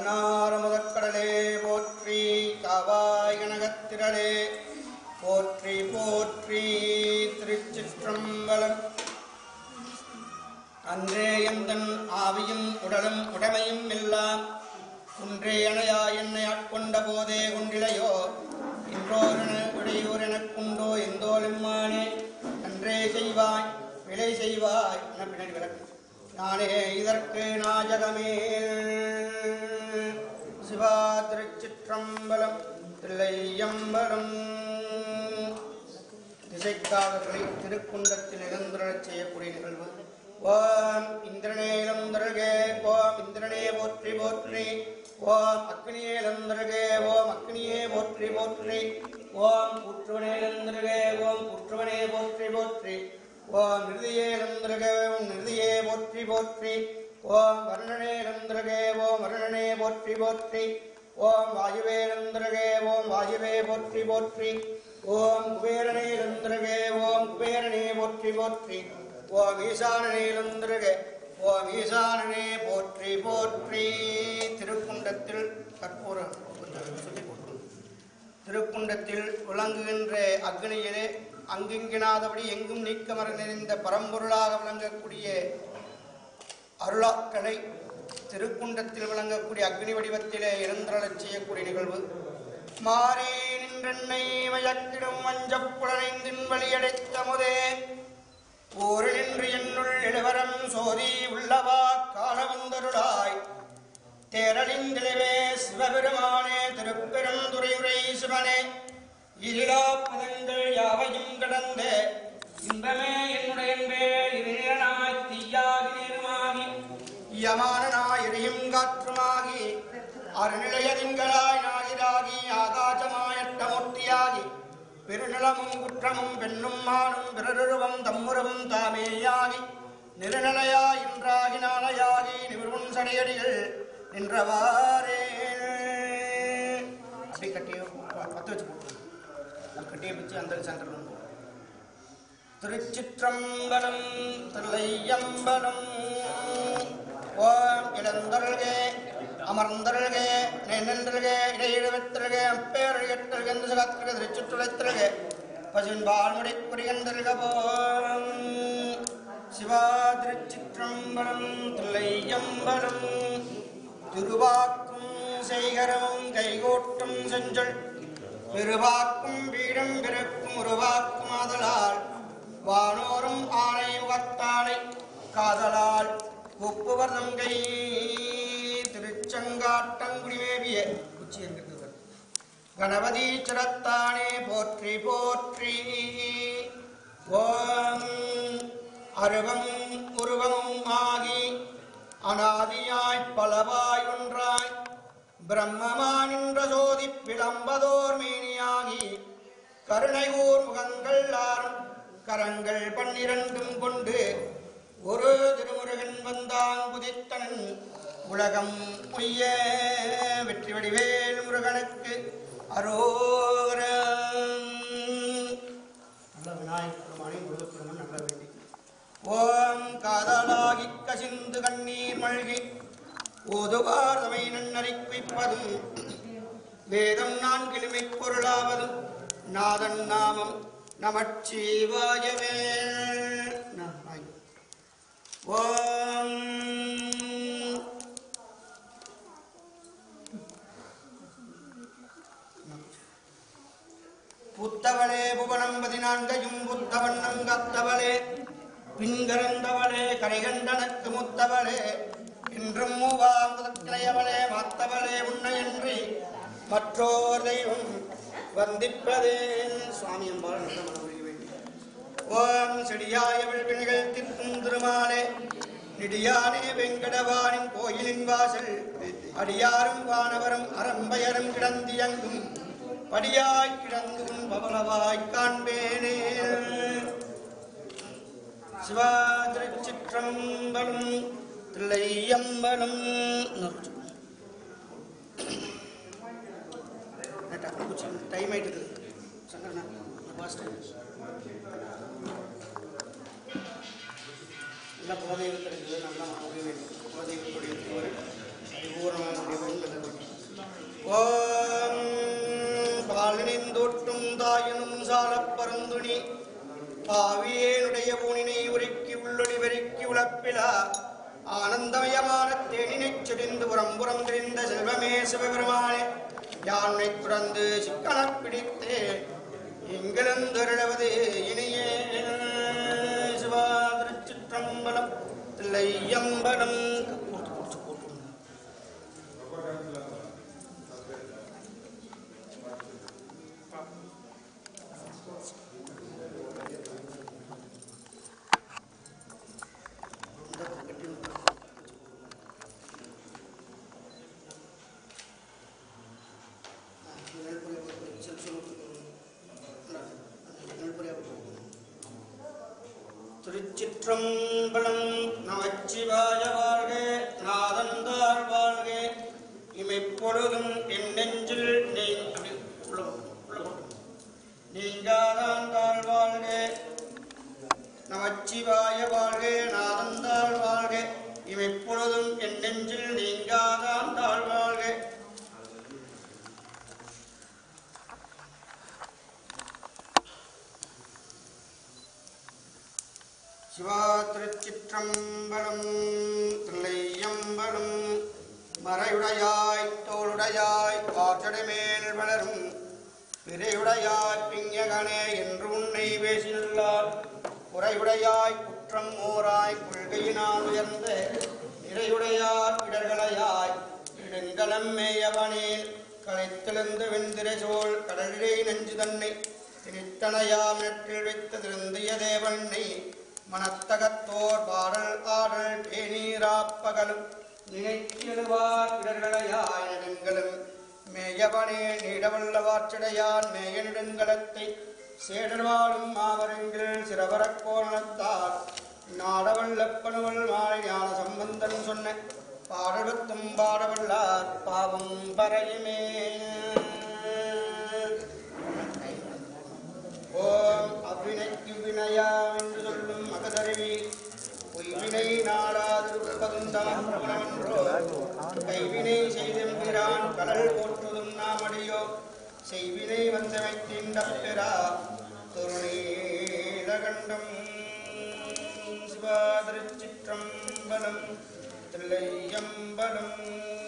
கண்ணார முதற்கடலே போற்றி காவாய் கனகத்திரளே போற்றி போற்றி போற்றி திருச்சிற்றம்பலம் அன்றே எந்தன் ஆவியும் உடலும் உடைமையும் எல்லாம் குன்றே அணையா என்னை ஆட்கொண்ட போதே குன்றிலையோ இன்றோரென இடையூர் எனக்குண்டோ எந்தோலெம்மானே அன்றே செய்வாய் விலை செய்வாய் என பின்னாடி விளக்கு நானே இதற்கு நாஜகமே சிவா திருச்சிற்றம்பலம் தில்லையம்பலம் திசைக்காவர்களை திருக்குண்டத்தில் இழந்துரச் செய்யக்கூடிய நிகழ்வு ஓம் இந்திரனே இளந்தருகே ஓம் இந்திரனே போற்றி போற்றி ஓம் அக்னியே இளந்தருகே ஓம் அக்னியே போற்றி போற்றி ஓம் கூற்றுவனே இளந்தருகே ஓம் கூற்றுவனே போற்றி போற்றி ஓம் நிருதியே இளந்தருகே ஓம் நிருதியே போற்றி போற்றி ஓம் வருணனே இளந்தருகே ஓம் வருணனே போற்றி போற்றி ஓம் வாயுவே இளந்தருகே ஓம் வாயுவே போற்றி போற்றி ஓம் குபேரனே இளந்தருகே ஓம் குபேரனே போற்றி போற்றி ஓம் ஈசானனே இளந்தருகே ஓம் ஈசானனே போற்றி போற்றி திருக்குண்டத்தில் கற்பூரம் கொஞ்சம் சொல்லி கொடுக்கணும். திருக்குண்டத்தில் விளங்குகின்ற அக்னியிலே அங்கிங்கினாதபடி எங்கும் நீக்கமர நிறைந்த பரம்பொருளாக விளங்கக்கூடிய அருளாக்களை திருக்குண்டத்தில் விளங்கக்கூடிய அக்னி வடிவத்திலே இறந்தரளச் செய்யக்கூடிய நிகழ்வு மாறே நின்றென்னை மயக்கிடும் மஞ்சப் புலனைந்தின் வழியடைத்த முதே ஊரினின்று என்னுள் எழுவரம் சோதி உள்ளவா காலவந்தருளாய் தேரலிந்திலே சிவபெருமானே திருப்பெரும் துறையுரை சிவனே இருளா பதங்கள் யாவையும் கடந்த இன்பமே என்னுடைய வேள் இருநாய் தீயாகி நீருமாகி யமானனாய் எரியும் காற்றுமாகி அருநிலைய திங்களாய் ஞாயிறாகி ஆகாசமாயட்டமூர்த்தியாகி பெருநிலமும் குற்றமும் பெண்ணும் மானும் பிறருருவம் தம்முருவும் தாமேயாகி நிருநிலையா இன்றாகி நாளையாகி நிமிர்வும் சடையடிகள் நின்றவாறே அப்படி கட்டிய பத்து வச்சு போட்டு கட்டிய பிச்சு அந்த சந்திரன் திருச்சிற்றம்பலம் தில்லையம்பலம் ஓம் இளந்தருள்கே அமர்ந்தருள்கே நின்றல்கே இடையிடுவத்திருகே அப்பேரழியற்றல்கே இந்த சகத்திற்கு திருச்சுற்றுழைத்திருகே பசுவின் பால்முடி புரியந்தருக போம் சிவா திருச்சிற்றம்பலம் தில்லையம்பலம் திருவாக்கும் செய்கரவும் கைகோட்டும் செஞ்சொல் பெருவாக்கும் வீடும் பிறக்கும் உருவாக்கும் ஆதலால் வானோரும் ஆணை முகத்தானை காதலால் ஒப்புவர் தங்கை திருச்செங்காட்டங்குடிமேவிய உச்சி என்கிறது கணபதி சிரத்தானே போற்றி போற்றி ஓம் அருவம் உருவமும் ஆகி அனாதியாய் பலவாய் ஒன்றாய் பிரம்மமா நின்ற சோதி பிளம்பதோர் மேனியாகி கருணை ஊர் முகங்கள் ஆறும் கரங்கள் பன்னிரண்டும் கொண்டு ஒரு திருமுருகன் வந்தான் புதித்தனன் உலகம் பொய்ய வெற்றி வடிவேல் முருகனுக்கு அரோகரம் நல்ல விநாயகப் பெருமானே முருகப்பெருமான் நல்ல வேண்டி ஓம் காதலாகி கசிந்து கண்ணீர் மழ்கி ஓதுவார் தமை நன்னறி குவிப்பதும் வேதம் நான்கிலுமை பொருளாவதும் நாதன் நாமம் நமச்சிவாயவே நாராயண. ஓம் புத்தவளே புவனம் பதினான்கையும் புத்தவண்ணம் கத்தவளே பின்கரந்தவளே கரைகண்டனக்கு முத்தவளே என்றும் மூவாந்தலையவளே மாத்தவளே உன்னையன்றி மற்றோர் தெய்வம் வந்திப்பதே சுவாமி அம்பாள் நல்ல மனம் உருகி வேண்டி. ஓம் செடியாய விழ்வினைகள் திக்கும் திருமாலே நெடியானே வெங்கடவானின் கோயிலின் வாசல் அடியாரும் வானவரும் அறம்பயரும் கிடந்தியங்கும் படியாய் கிடந்தும் பவளவாய் காண்பேனே சிவா திருச்சிற்றம்பலம் தில்லையம்பலம் டைம் ஆயிட்டு சங்கரண்ணா பாஸ்ட் நல்ல குலதெய்வம் கிடைச்சது நல்லா மனமுடிய வேண்டும் குலதெய்வத்துடைய திருவருள் பரிபூர்ணமாக வேண்டும் ஓம் பாலினிந்தோட்டும் தாயனும் சாலப்பர ஆனந்தமயமான தேனினைச் செடிந்து புறம்புறம் தெரிந்த செல்வமே சிவபெருமானே யானை துறந்து சிக்கனப் பிடித்தே எங்கிழந்தருளவது இனியே சிவா திருச்சிற்றம்பலம் தில்லையம்பலம் திருச்சிற்றம்பலம் நமச்சிவாய வாழ்க நாதந்தார் வாழ்க இமைப்பொழுதும் என் நெஞ்சில் நீ அப்படி உள்ள போ, உள்ள போ. நீங்காதான் தாழ் வாழ்க நமச்சிவாய வாழ்க நாதந்தாள் வாழ்க இமைப்பொழுதும் என் நெஞ்சில் நீங்காதான் தாழ் வாழ்க சிவா திருச்சிற்றம்பலம் தில்லையம்பலம் மறையுடையாய் தோளுடையாய் காற்றடைமேல் வளரும் பிறையுடையாய் பிஞகனே என்று உன்னை பேசியுள்ளார் குறையுடையாய் குற்றம் ஓராய் கொள்கையினால் உயர்ந்த நிறையுடையார் இடர்களையாய் இடங்களம் மேயவனேல் களைத்தெழுந்து வெந்திரை சோழ் கடலிடை நெஞ்சு தன்னை திணித்தனையாம் நெற்றில் வைத்து திருந்திய தேவன்னை மனத்தகத்தோர் பாடல் ஆடல் பேணீராப்பகலும் நினைத்திடுவார் இடர்களையாய் நெடுங்களும் மேயவனே நீடவல்லவாற்றடையான் மேய நெடுங்கலத்தை சேடர்வாடும் மாவரங்கில் சிறவரக் கோணத்தார் நாடவல்லப்பனுவல் மாலை ஞான சம்பந்தன் சொன்ன பாடவத்தும் பாடவல்லார் பாவம் பறையுமே ஓம் அவ்வினைக்கு வினையா என்று சொல்லும் மகதருவி பொய்வினை நாடாதிருப்பதுந்தான் பிரபலமன்றோ கைவினை செய்தெம்பிரான் கடல் போற்றுதும் நாமடியோ செய்வினை வந்தமைத்தின் தப்பிரா துருநீலகண்டம் சிவாதிருச்சிற்றம்பலம் தில்லையம்பலம்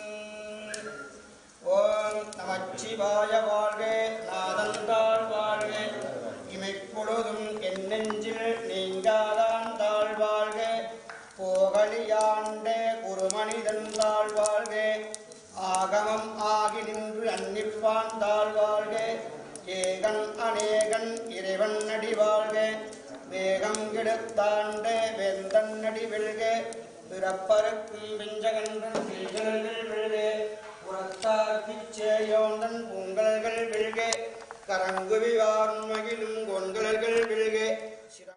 ஓம் நமச்சிவாய வாழ்க நாதந்தாள் வாழ்க இமைப்பொழுதும் என் நெஞ்சில் நீங்காதான் தாழ் வாழ்க போகலியாண்ட குருமனிதன் தாழ் வாழ்க ஆகமம் ஆகி நின்று அன்னிப்பான் தாழ் வாழ்க ஏகன் அநேகன் இறைவன் அடி வாழ்க வேகம் கெடுத்தாண்ட வேந்தன் அடி வெல்க பிறப்பருக்கும் விஞ்சகன்றன் செய்கல்கள் வெல்க புறத்தார்க்குச் சேயோந்தன் பூங்கல்கள் வெல்க கரங்குவிவார் மகிழும் கொண்கலர்கள் வெல்க சிற-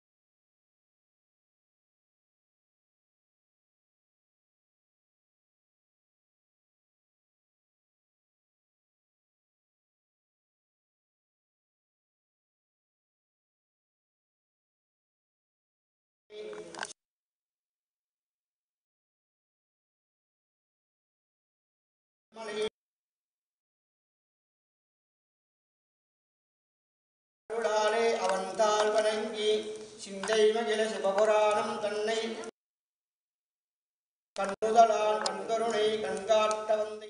மலை அருளாலே அவன் தாள் வணங்கி சிந்தை மகிழ சிவபுராணம் தன்னை கண்ணுதலான் கண்கருணை கண்காட்ட வந்தை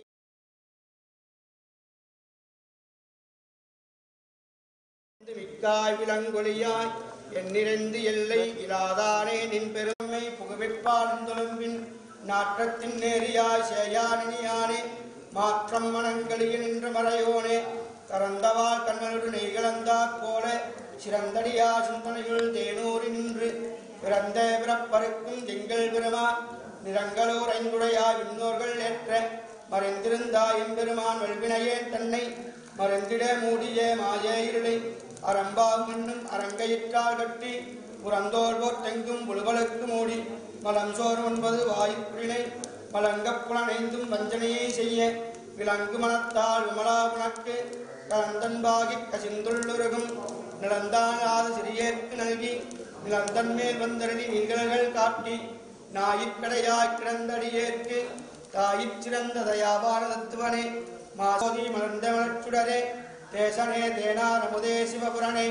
மிக்காய் விலங்கொலியாய் எண்ணிறந்து எல்லை இலாதானே நின் பெருமை புகவிற்பான் தொழும்பின் நாற்றத்தின் நேரியாய் சேயானினியானே மாற்றம் மனங்களில் நின்ற மறையோனே கறந்தவாள் கண்ணலோடு நெய்களந்தாற் போல சிறந்தடியா சிந்தனையுள் தேனூரி நின்று பிறந்த பிறப்பருக்கும் எங்கள் பெருமான் நிறங்களோர் ஐந்துடையா விண்ணோர்கள் ஏற்ற மறைந்திருந்தாய் எம்பெருமான் வெல்வினையேன் தன்னை மறைந்திட மூடிய மாய இருளை அரம்பாகும் என்னும் அரங்கையிற்றால் கட்டி புறந்தோர்வோர் தெங்கும் புழுவலுக்கு மூடி மலம் சோர் ஒன்பது வாயுப்புரினை மலங்கப் புலனைந்தும் வஞ்சனையை செய்ய விலங்கு மனத்தால் விமலா உனக்கு கலந்தன்பாகிக் கசிந்துள்ளுருகும் நிலந்தானாத சிறியேற்கு நல்கி நிலந்தன் மேல் வந்தரடி நீங்களர்கள் காட்டி நாயிற்கடையாய் கிடந்தடியேற்கு தாயிற் சிறந்த தயாவான தத்துவனே மாசோதி மலர்ந்த மலர்ச்சுடரே தேசனே தேனாரமுதே சிவபுரனே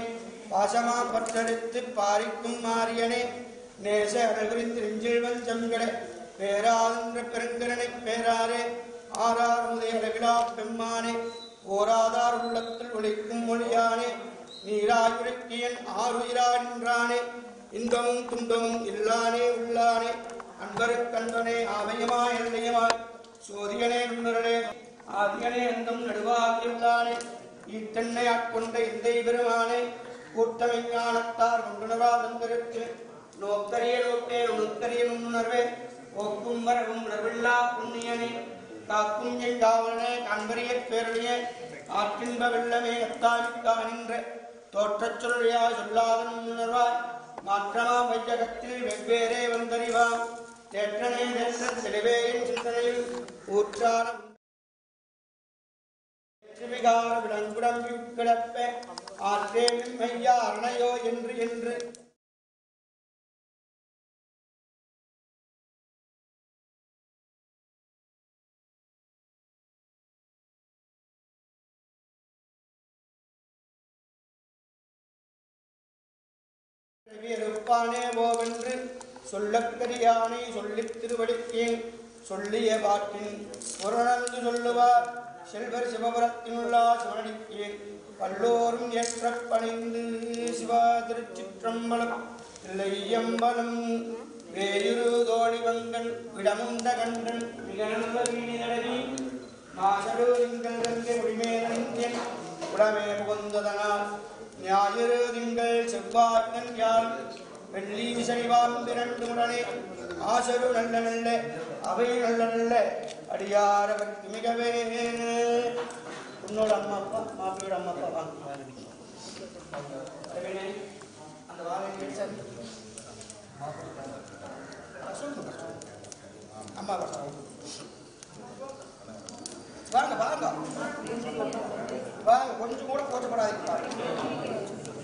பாசமாம் பற்றெடுத்து பாரிக்கும் மாரியனே நேச அழகுரிந்து நெஞ்சில் வஞ்சம் கெட பேராதென்ற பெருங்கரனை பேராரே ஆறார் முதல் விழா பெம்மானே ஓராதார் உள்ளத்தில் ஒழிக்கும் மொழியானே நீராயுரைக்கியன் ஆறுயிரா நின்றானே இன்பமும் துன்பமும் இல்லானே உள்ளானே அன்பருக்கன்பனே ஆவயமாய் எல்லையமாய் சோதியனே நுண்ணரே ஆதியனே அங்கம் நடுவாகியுள்ளானே ஈத்தென்னை ஆட்கொண்ட எந்தை பெருமானே கூட்டமைஞானத்தார் கொண்டுணராதந்தருக்கு நோக்கரிய நோக்கே நுணுக்கரிய நுண்ணுணர்வே போக்கும் வரவும் உணர்வில்லா புண்ணியனே காக்கும் எங்காவலனே காண்பரிய பேரழியே ஆற்றின்ப வெள்ளமே அத்தாவிக்கா நின்ற தோற்றச் சொல்லியா சொல்லாத நுண்ணுணர்வாய் மாற்றமா வையகத்தில் வெவ்வேறே வந்தறிவாம் தேற்றனே தேற்ற தெளிவே என் சிந்தனையில் ஊற்றான விகார விலங்குடம் கிடப்ப ஆற்றே மெய்யா அணையோ என்று என்று இருப்பானே ஓவென்று சொல்லக்கரியானை சொல்லித் திருவடிக்கேன் சொல்லிய பாட்டின் புரணந்து சொல்லுவார் செல்வர் சிவபுரத்தினுள்ளா சிவனடிக்கேன் பல்லோரும் ஏற்றப் பணிந்து சிவா திருச்சிற்றம்பலம் தில்லையம்பலம் வேயுரு தோழிவங்கன் விடமுண்ட கண்டன் மிக நல்ல வீணி நடவி மாசடு திங்கள் கங்கை முடிமேலன் உடமே புகுந்ததனால் ஞாயிறு திங்கள் செவ்வாய்க்கன் யாழ் வெள்ளி சனிவான் இரண்டு உடனே ஆசரு நல்ல நல்ல அவை நல்ல நல்ல அடியாரவர்க்கு மிகவே உன்னோட அம்மா அப்பா மாப்பியோட அம்மா அப்பா வாங்க அரவினே, அந்த வாழை சார் சொல்லுங்க அம்மா வா. வாங்க வாங்க வாங்க கொஞ்சம் கூட போச்சப்படாதீங்க பாருங்க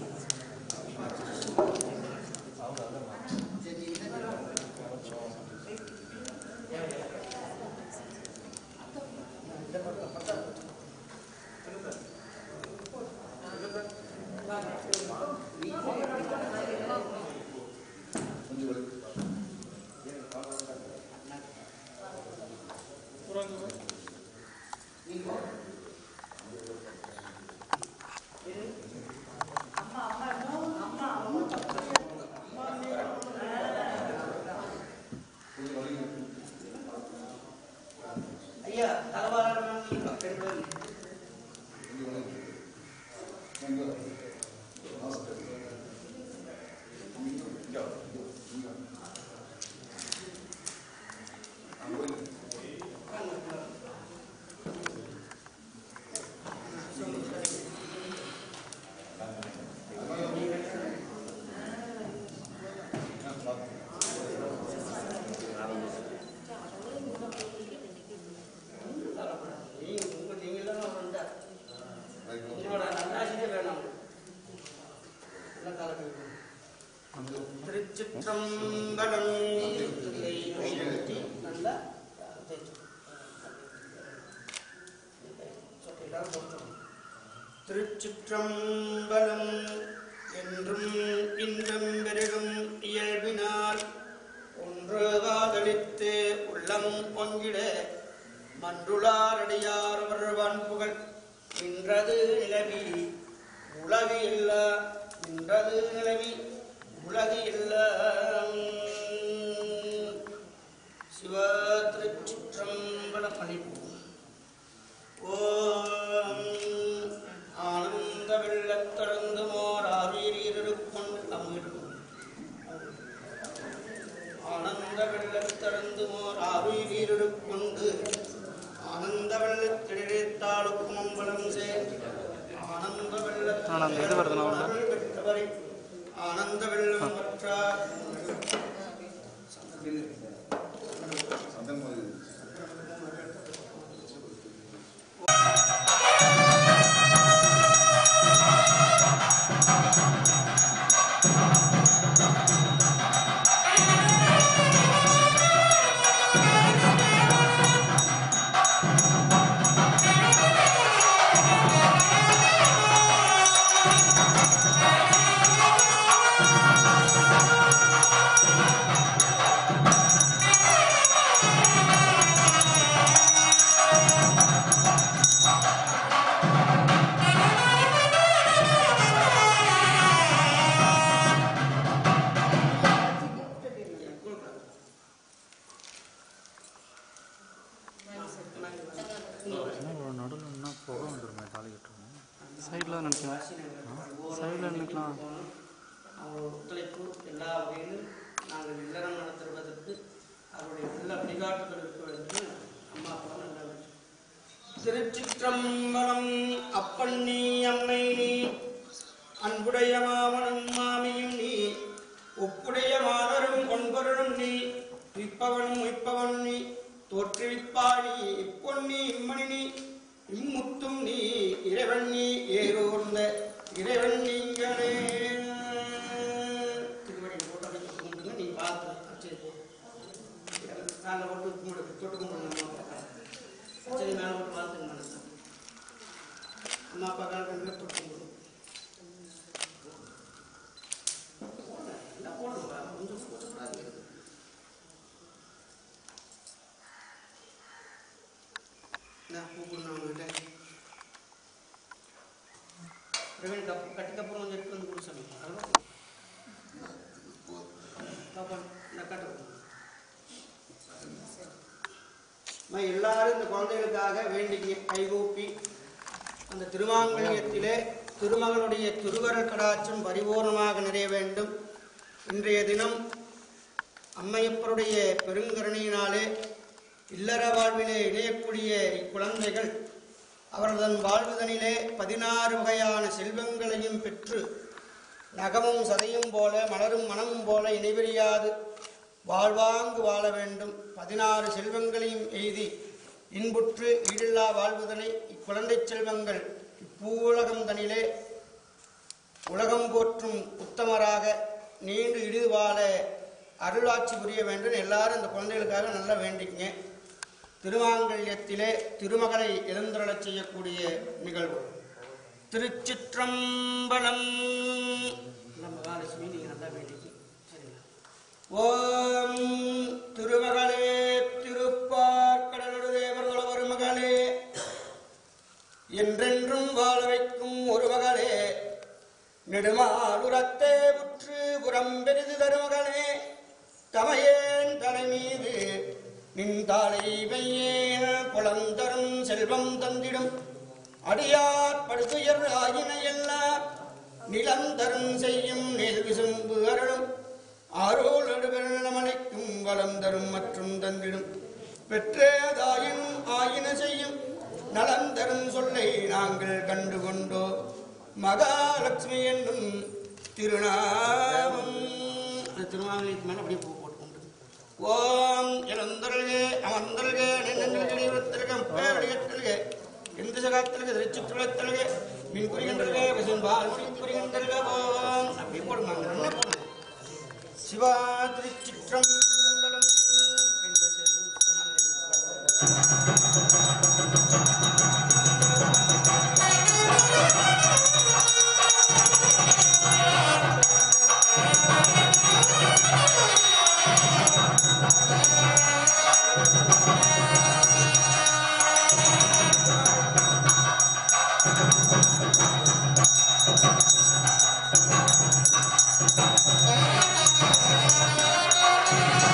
ஐயா தலவாரம் பெண்கள் நீங்க உங்க நீங்க தான் வந்தா உங்களோட நல்லாசியே வேணும் நல்ல காலத்தில் திருச்சிற்றம்பலம் கை கட்டி நல்லா தேய்ச்சு. சொட்டிலாம் போட்டுரும். திருச்சிற்றம்பலம் என்றும் இன்பம் பெருகும் இயல்பினால் ஒன்று காதலித்து உள்ளம் பொங்கிட மன்றுளாரடியார் வருவான் புகழ் நின்றது நிலவி உலகு இல்ல நின்றது நிலவி உலகு இல்ல சிவ திருச்சிற்றம்பலம் அளிப்போம் ஓம் ஆனந்த வெள்ளத்தழுந்து மோர் ஆவீரீரருக்கொண்டு தமிழும் ஆனந்த வெள்ளத்தழுந்து மோர் ஆவீரருக்கொண்டு ஆனந்த வெள்ளத்திடைத்தாளுக்கும் அம்பலம் சேர் ஆனந்த ஆனந்த இது வருதுண்ணா உள்ள. வெள்ளத்தருள் பெற்றவரை ஆனந்த வெள்ளம் மற்றார் Thank நடுவில் என்ன புகை வந்துருமே தாலி கட்டுறோம் சைடில் நினைக்கலாம் சைடில் நினைக்கலாம் அவரோட ஒத்துழைப்பு எல்லா வகையிலும் நாங்கள் இல்லறம் நடத்துவதற்கு அவருடைய நல்ல வழிகாட்டுதல் இருக்க வேண்டும் அம்மா அப்பா நல்ல வேண்டும். திருச்சிற்றம்பலம் அப்பன் நீ அம்மை நீ அன்புடைய மாமனும் மாமியும் நீ ஒப்புடைய மாதரும் ஒன்பொருளும் நீ விப்பவனும் உய்ப்பவனும் நீ தோற்றுவிப்பாடி இப்பொன்னி இம்மணி நீ இம்முத்தும் நீ இறைவன் நீ ஏறோர்ந்த இறைவன் நீங்களே திருவடி போட்டு அப்படியே கும்பிடுங்க நீ பார்த்து சரி காலில் போட்டு கும்பிடு தொட்டு கும்பிடுங்க சரி மேலே போட்டு பார்த்துங்க மனசு அம்மா அப்பா கால் ரெண்டு பேர் தொட்டு கும்பிடுங்க எல்லாம் போடுங்க கொஞ்சம் கூச்சப்படாது நான் கூப்பிடணும் அவங்ககிட்ட பிரவீன் கப் கட்டிக்கப்புறம் கொஞ்சம் எடுத்து வந்து கொடுத்து சொல்லுங்க அவ்வளோ பாப்பா நான் கட்டுறேன் அம்மா, எல்லாரும் இந்த குழந்தைகளுக்காக வேண்டிக்க கைகூப்பி அந்த திருமாங்கல்யத்திலே திருமகனுடைய திருவரல் கடாட்சம் பரிபூர்ணமாக நிறைய வேண்டும் இன்றைய தினம் அம்மையப்பருடைய பெருங்கருணையினாலே இல்லற வாழ்விலே இணையக்கூடிய இக்குழந்தைகள் அவர்தன் வாழ்வுதனிலே பதினாறு வகையான செல்வங்களையும் பெற்று நகமும் சதையும் போல மலரும் மனமும் போல இணைபிரியாது வாழ்வாங்கு வாழ வேண்டும் பதினாறு செல்வங்களையும் எய்தி இன்புற்று ஈடில்லா வாழ்வுதனை இக்குழந்தைச் செல்வங்கள் இப்பூலகம் தனிலே உலகம் போற்றும் உத்தமராக நீண்டு இடிது வாழ அருளாட்சி புரிய வேண்டும் எல்லாரும் இந்த குழந்தைகளுக்காக நல்லா வேண்டிக்கங்க திருமாங்கல்யத்திலே திருமகளை எழுந்தருளச் செய்யக்கூடிய நிகழ்வு திருச்சிற்றம்பலம் நம்ம மகாலட்சுமி நீங்க நல்லா வேண்டிக்கு சரிங்களா ஓம் திருமகளே திருப்பார்கடலோடு தேவர்கள ஒரு மகளே என்றென்றும் வாழ வைக்கும் ஒரு மகளே நெடுமாலுரத்தே புற்று புறம் பெரிது தருமகளே தமையேன் தலை மீது நின் தாளை வையேன் குளந்தரும் செல்வம் தந்திடும் அடியார் படுதுயர் ஆயின எல்லாம் நிலந்தரும் செய்யும் நெல் விசும்பு அருளும் ஆரோல் நடுவெள்ளமலைக்கும் வளம் தரும் மற்றும் தந்திடும் பெற்றேதாயின் ஆயின செய்யும் நலம் தரும் சொல்லை நாங்கள் கண்டு கொண்டோ மகாலட்சுமி என்னும் திருநாமம் அந்த திருநாமலுக்கு மேல அப்படியே பூ போட்டு கொண்டு ஓம் இளந்தருள்கே அமர்ந்தருள்கே நின்றல்கம் பேரடியற்றல்கே எந்த சகாத்தல்கே திருச்சிற்றுலத்தல்கே மீன் புரிகின்றல்கே விசும்பால் மீன் புரிகின்றல்கே ஓம் அப்படி போடுங்க அங்க நின்னு போடுங்க சிவா திருச்சிற்றம்பலம் ரெண்டு சேர்ந்து Thank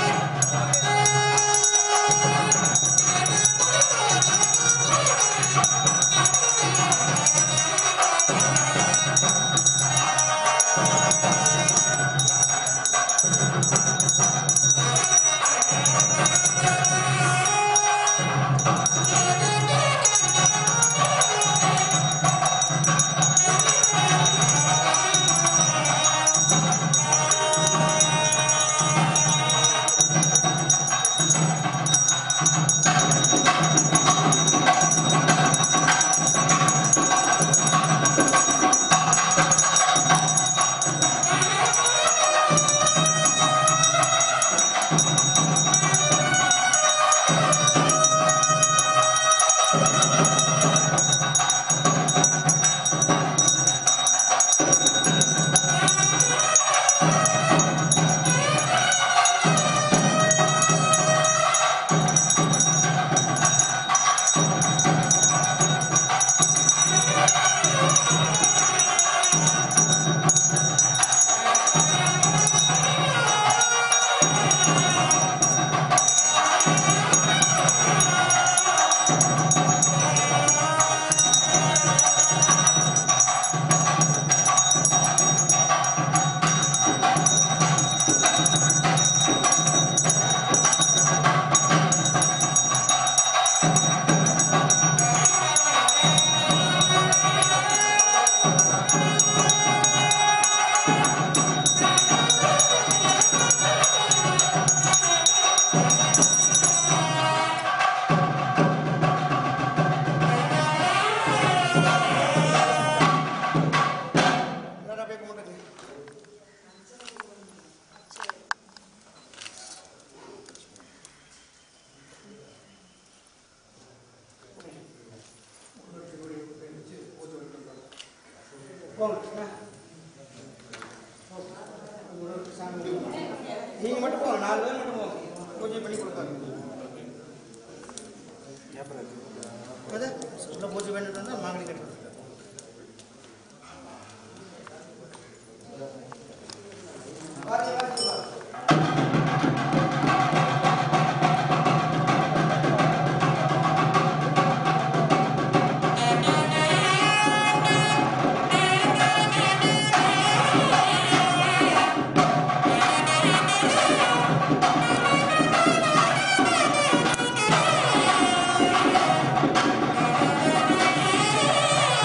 போங்க நீங்க மட்டும் போங்க நாலு பேர் மட்டும் போங்க பூஜை பண்ணி கொடுப்பாங்க அது உள்ள பூஜை பண்ணிட்டு வந்தா மாங்கனி கட்டி கொடுத்துருக்காங்க. வாருங்க, வாருங்க, வாருங்க. ஆ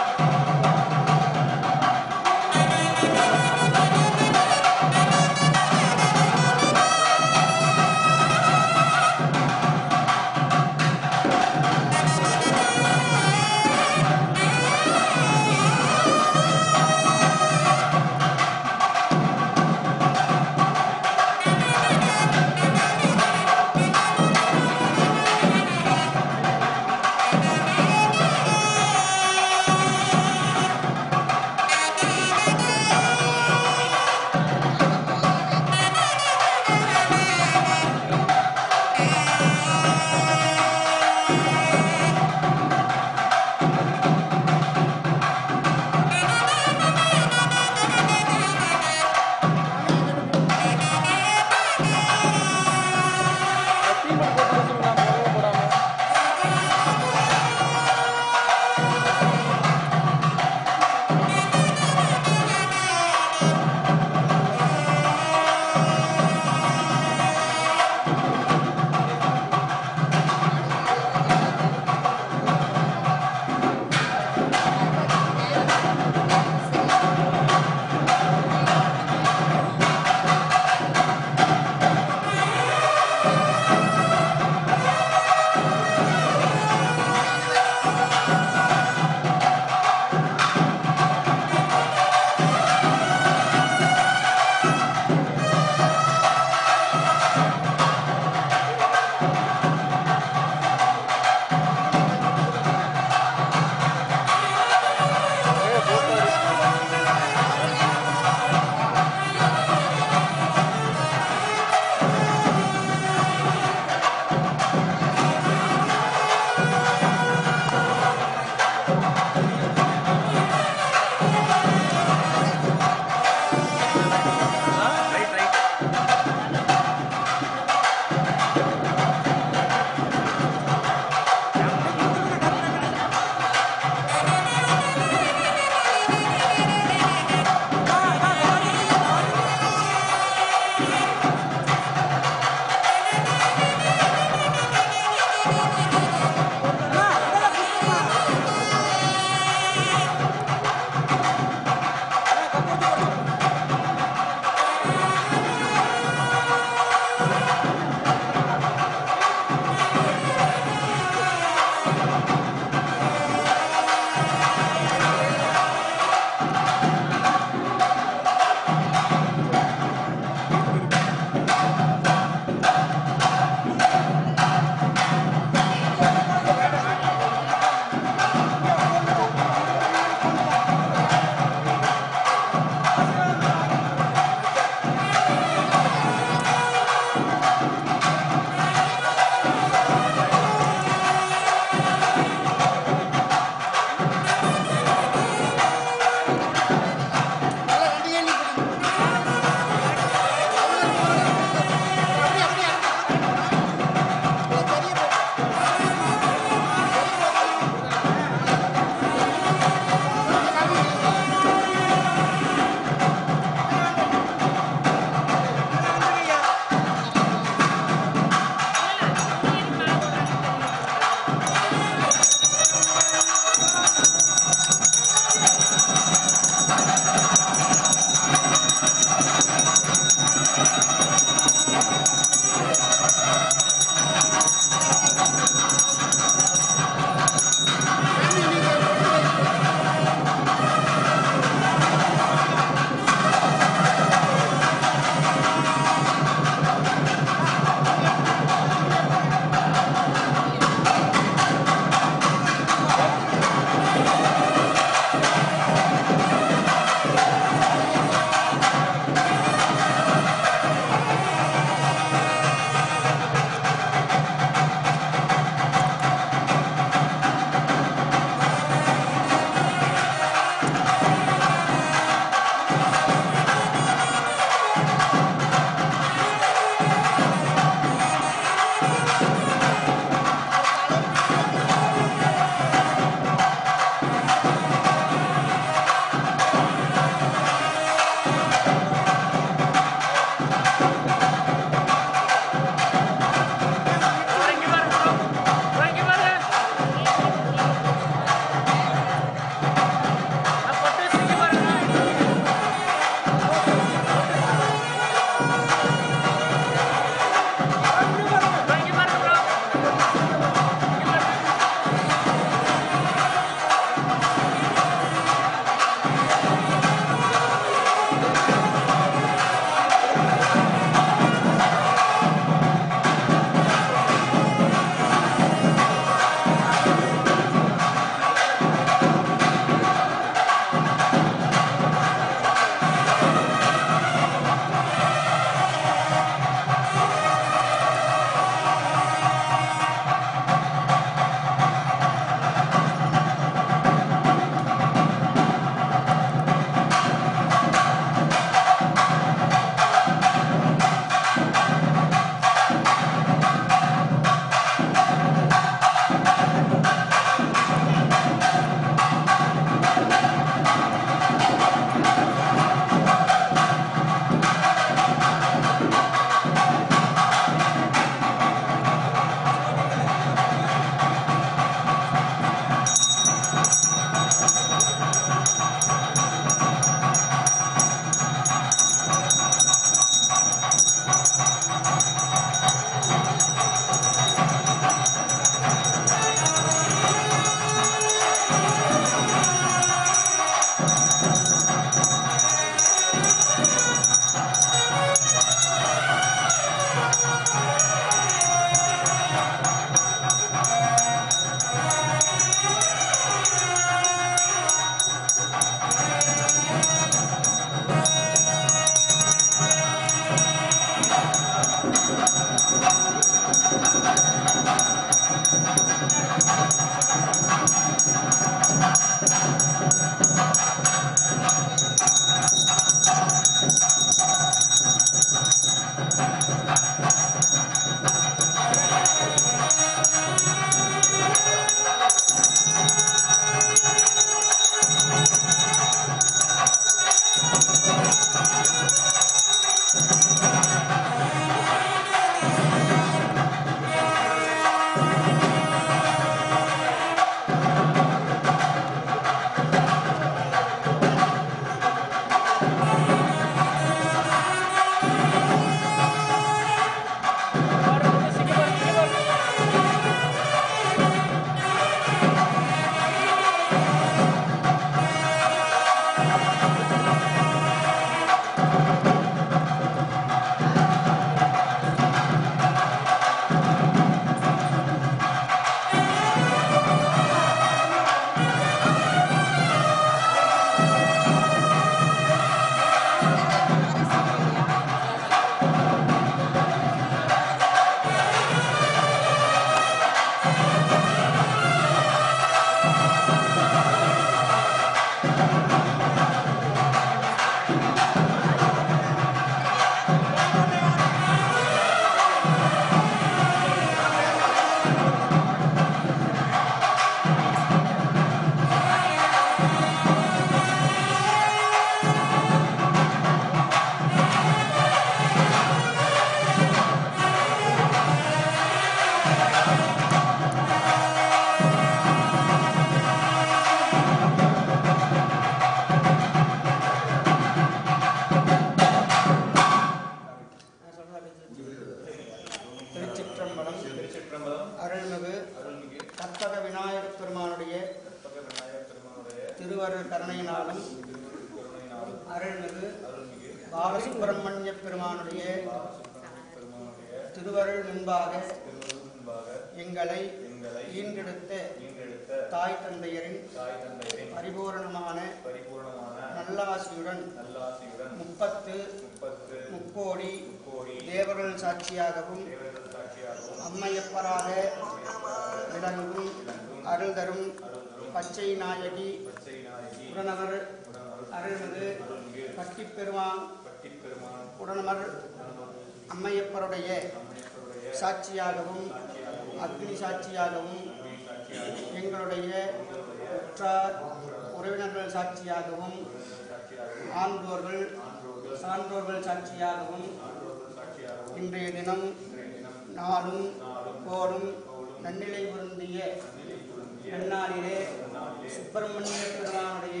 பாலசுப்பிரமணிய பெருமானுடைய திருவருள் முன்பாக எங்களை ஈன்றெடுத்த தாய் தந்தையரின் பரிபூரணமான நல்லாசியுடன் முப்பத்து முக்கோடி தேவர்கள் சாட்சியாகவும் அம்மையப்பராக விளங்கும் அருள் தரும் பச்சை நாயகி உடனவர் அருள்மிகு பட்டிப்பெருமான் உடனமர் அம்மையப்பருடைய சாட்சியாகவும் அக்னி சாட்சியாகவும் எங்களுடைய உற்றார் உறவினர்கள் சாட்சியாகவும் ஆன்றோர்கள் சான்றோர்கள் சாட்சியாகவும் இன்றைய தினம் நாளும் கோடும் நன்னிலை பொருந்திய நன்னாளிலே சுப்பிரமணிய பெருமானுடைய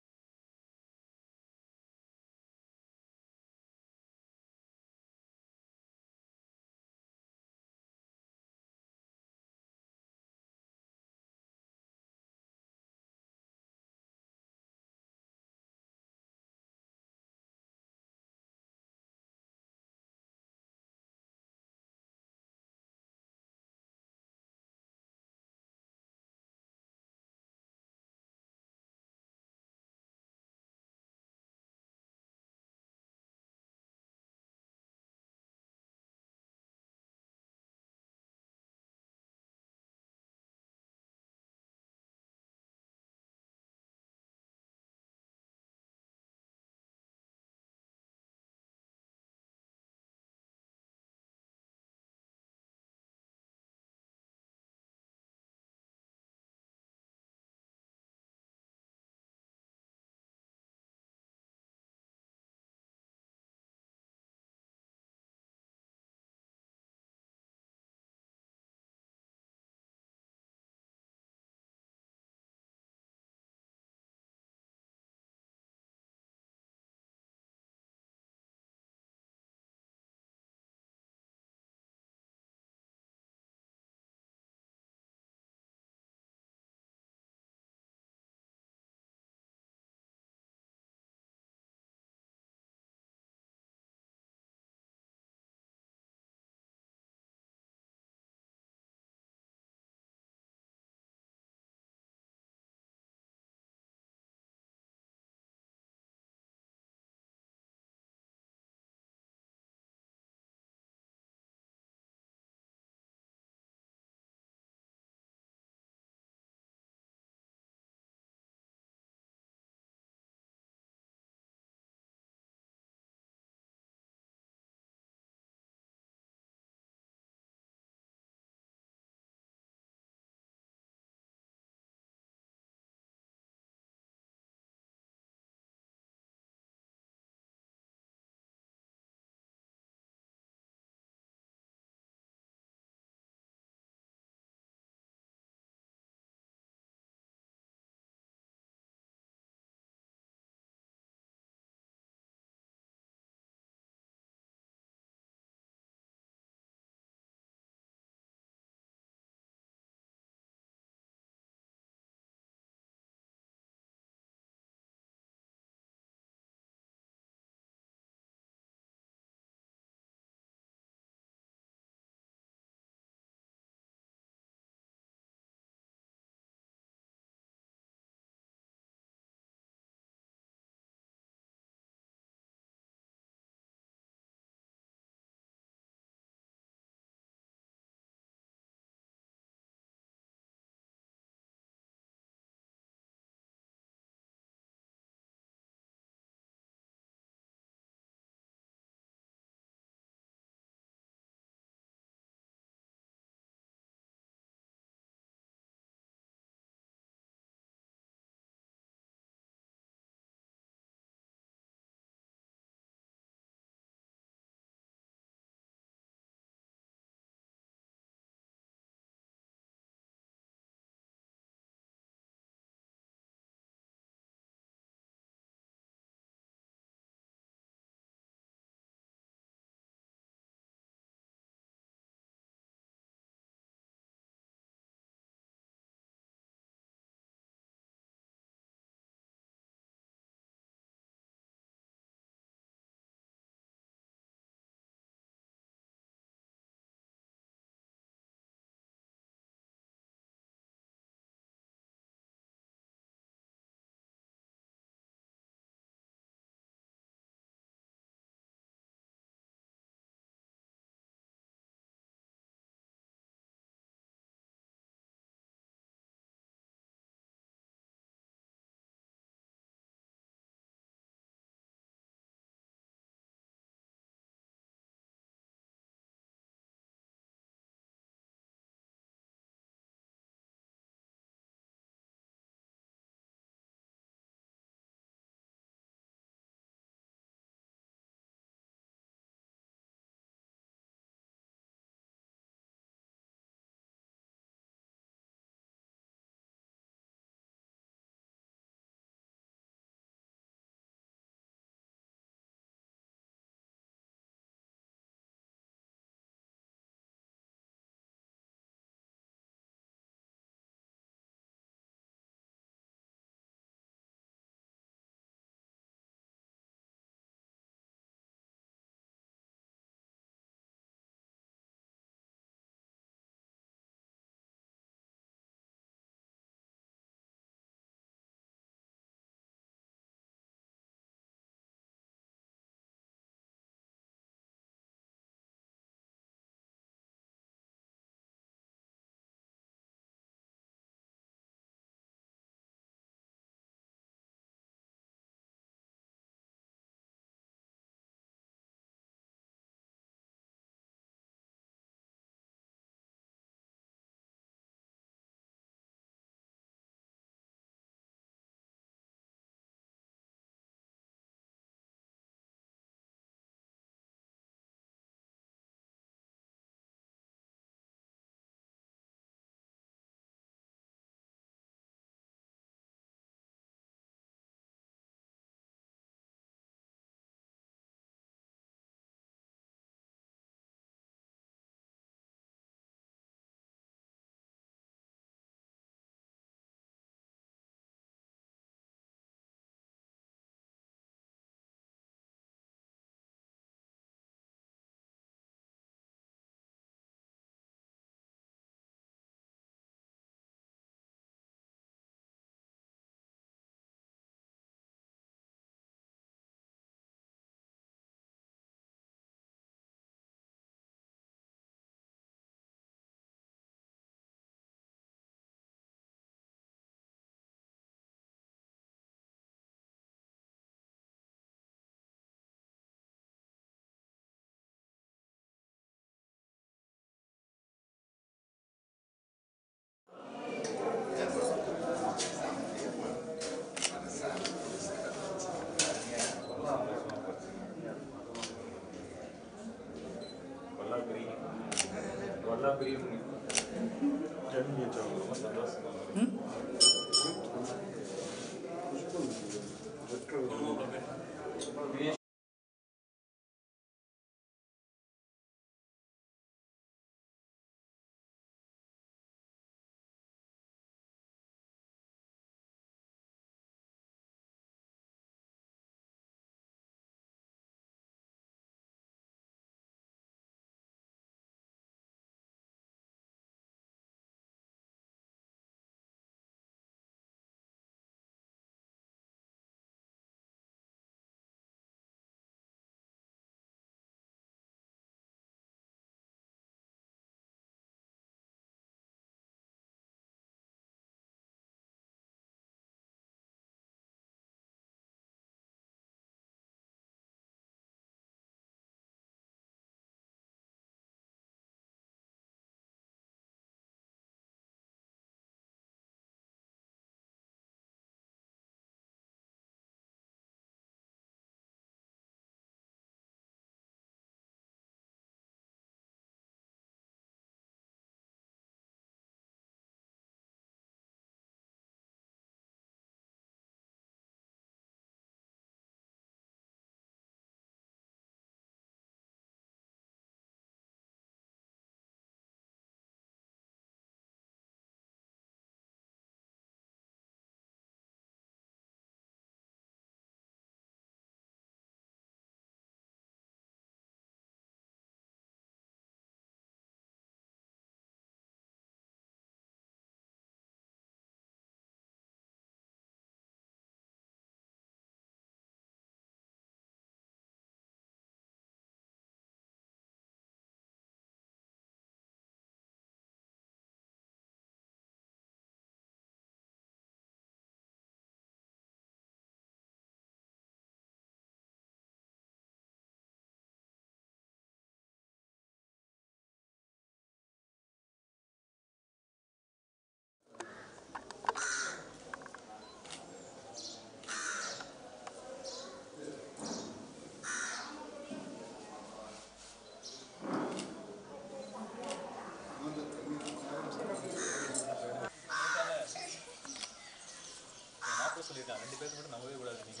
சொல்லியிருக்காங்க ரெண்டு பேருக்கு மட்டும் நம்பவே கூடாது நீங்க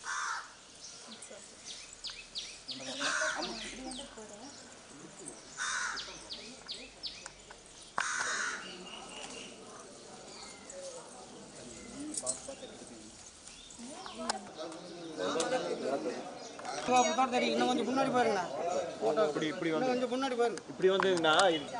அப்படித்தான் தெரியும் இன்னும் கொஞ்சம் முன்னாடி பாருங்க இப்படி இப்படி வந்து கொஞ்சம் முன்னாடி பாருங்க இப்படி வந்ததுன்னா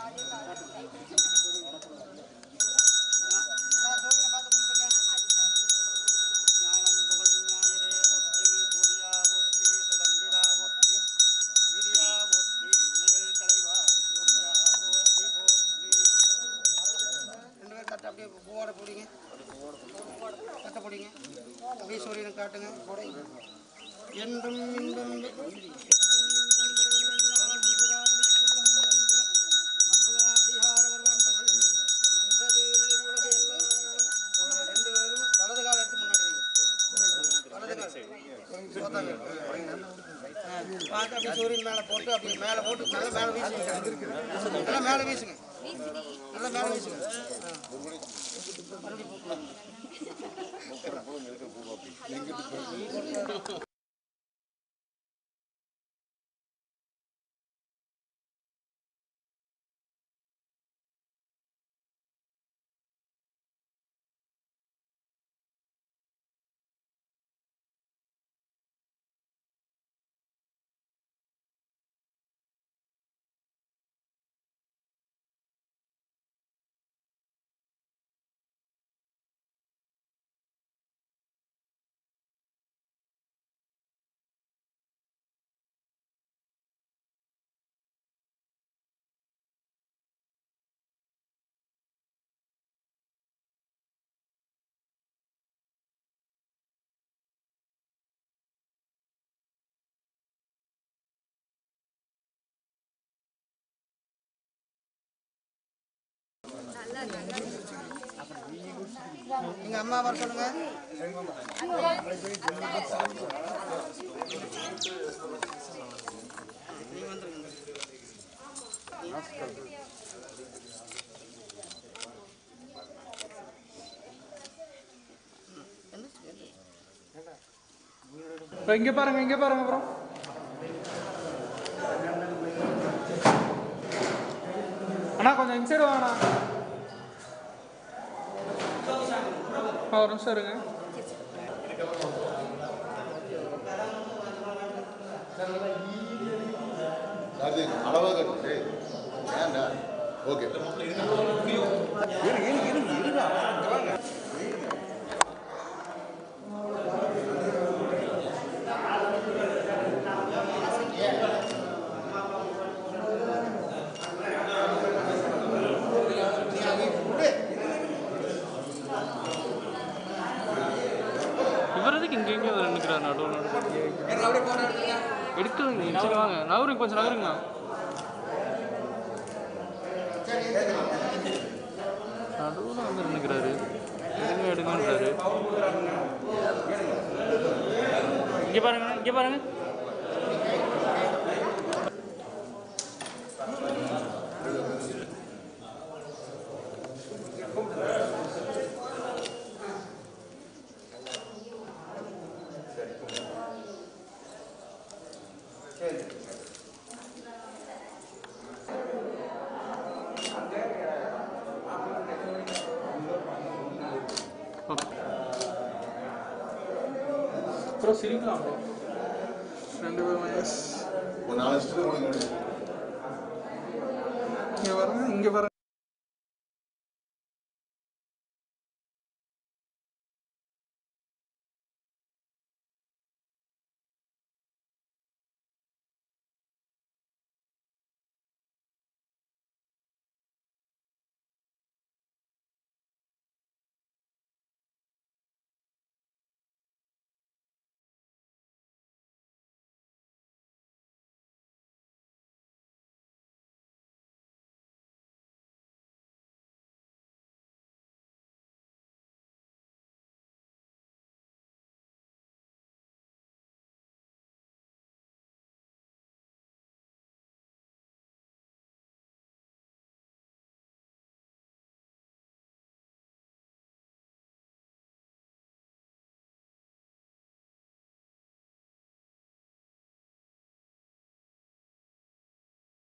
நான் சூரியனை பார்த்து கும்பிட்டுங்க ஞானம் புகழும் ஞாயிறே போற்றி சூர்யா போற்றி சுதந்திரா போற்றி கிரியா போற்றி வினைகள் களைவாய் சூர்யா போற்றி போற்றி ரெண்டு பேரும் கட்ட அப்படியே பூவோட போடுங்க கட்ட போடுங்க அப்படியே சூரியனை காட்டுங்க போடுங்க என்றும் இன்பம் ரெண்டு பேரும் வலது கால் எடுத்து முன்னாடி வைங்க வலது கால் சோத்தாங்க. ஆ, பார்த்து அப்படியே சூரியன் மேலே போட்டு அப்படி மேலே போட்டு நல்லா மேலே வீசுங்க நல்லா மேலே வீசுங்க நல்லா மேலே வீசுங்க ஆ. எங்க அம்மா வர சொல்லுங்க நீ வந்துருங்க இப்போ இங்கே பாருங்க இங்கே பாருங்க அப்புறம் அண்ணா கொஞ்சம் இந்த சைடு வாங்கண்ணா ஆ, ஒரு நிமிஷம் இருங்க அது அளவாக கட்டு ஏன்டா ஓகே இவர் எதுக்கு இங்கே எங்கே நிற்கிறார் நடுவில் நடுவில் எடுத்துருங்க சரி வாங்க நகருங்க கொஞ்சம் நகருங்க நடுவில் வந்து நின்றுக்கிறாரு எடுங்க எடுங்கன்றாரு இங்கே பாருங்க இங்கே பாருங்க ஓகே அப்புறம் சிரிக்கலாம் bro. ரெண்டு பேரும் மைனஸ் ஒரு நாலு வருஷத்துக்கு இங்கே பாருங்க இங்கே பாருங்க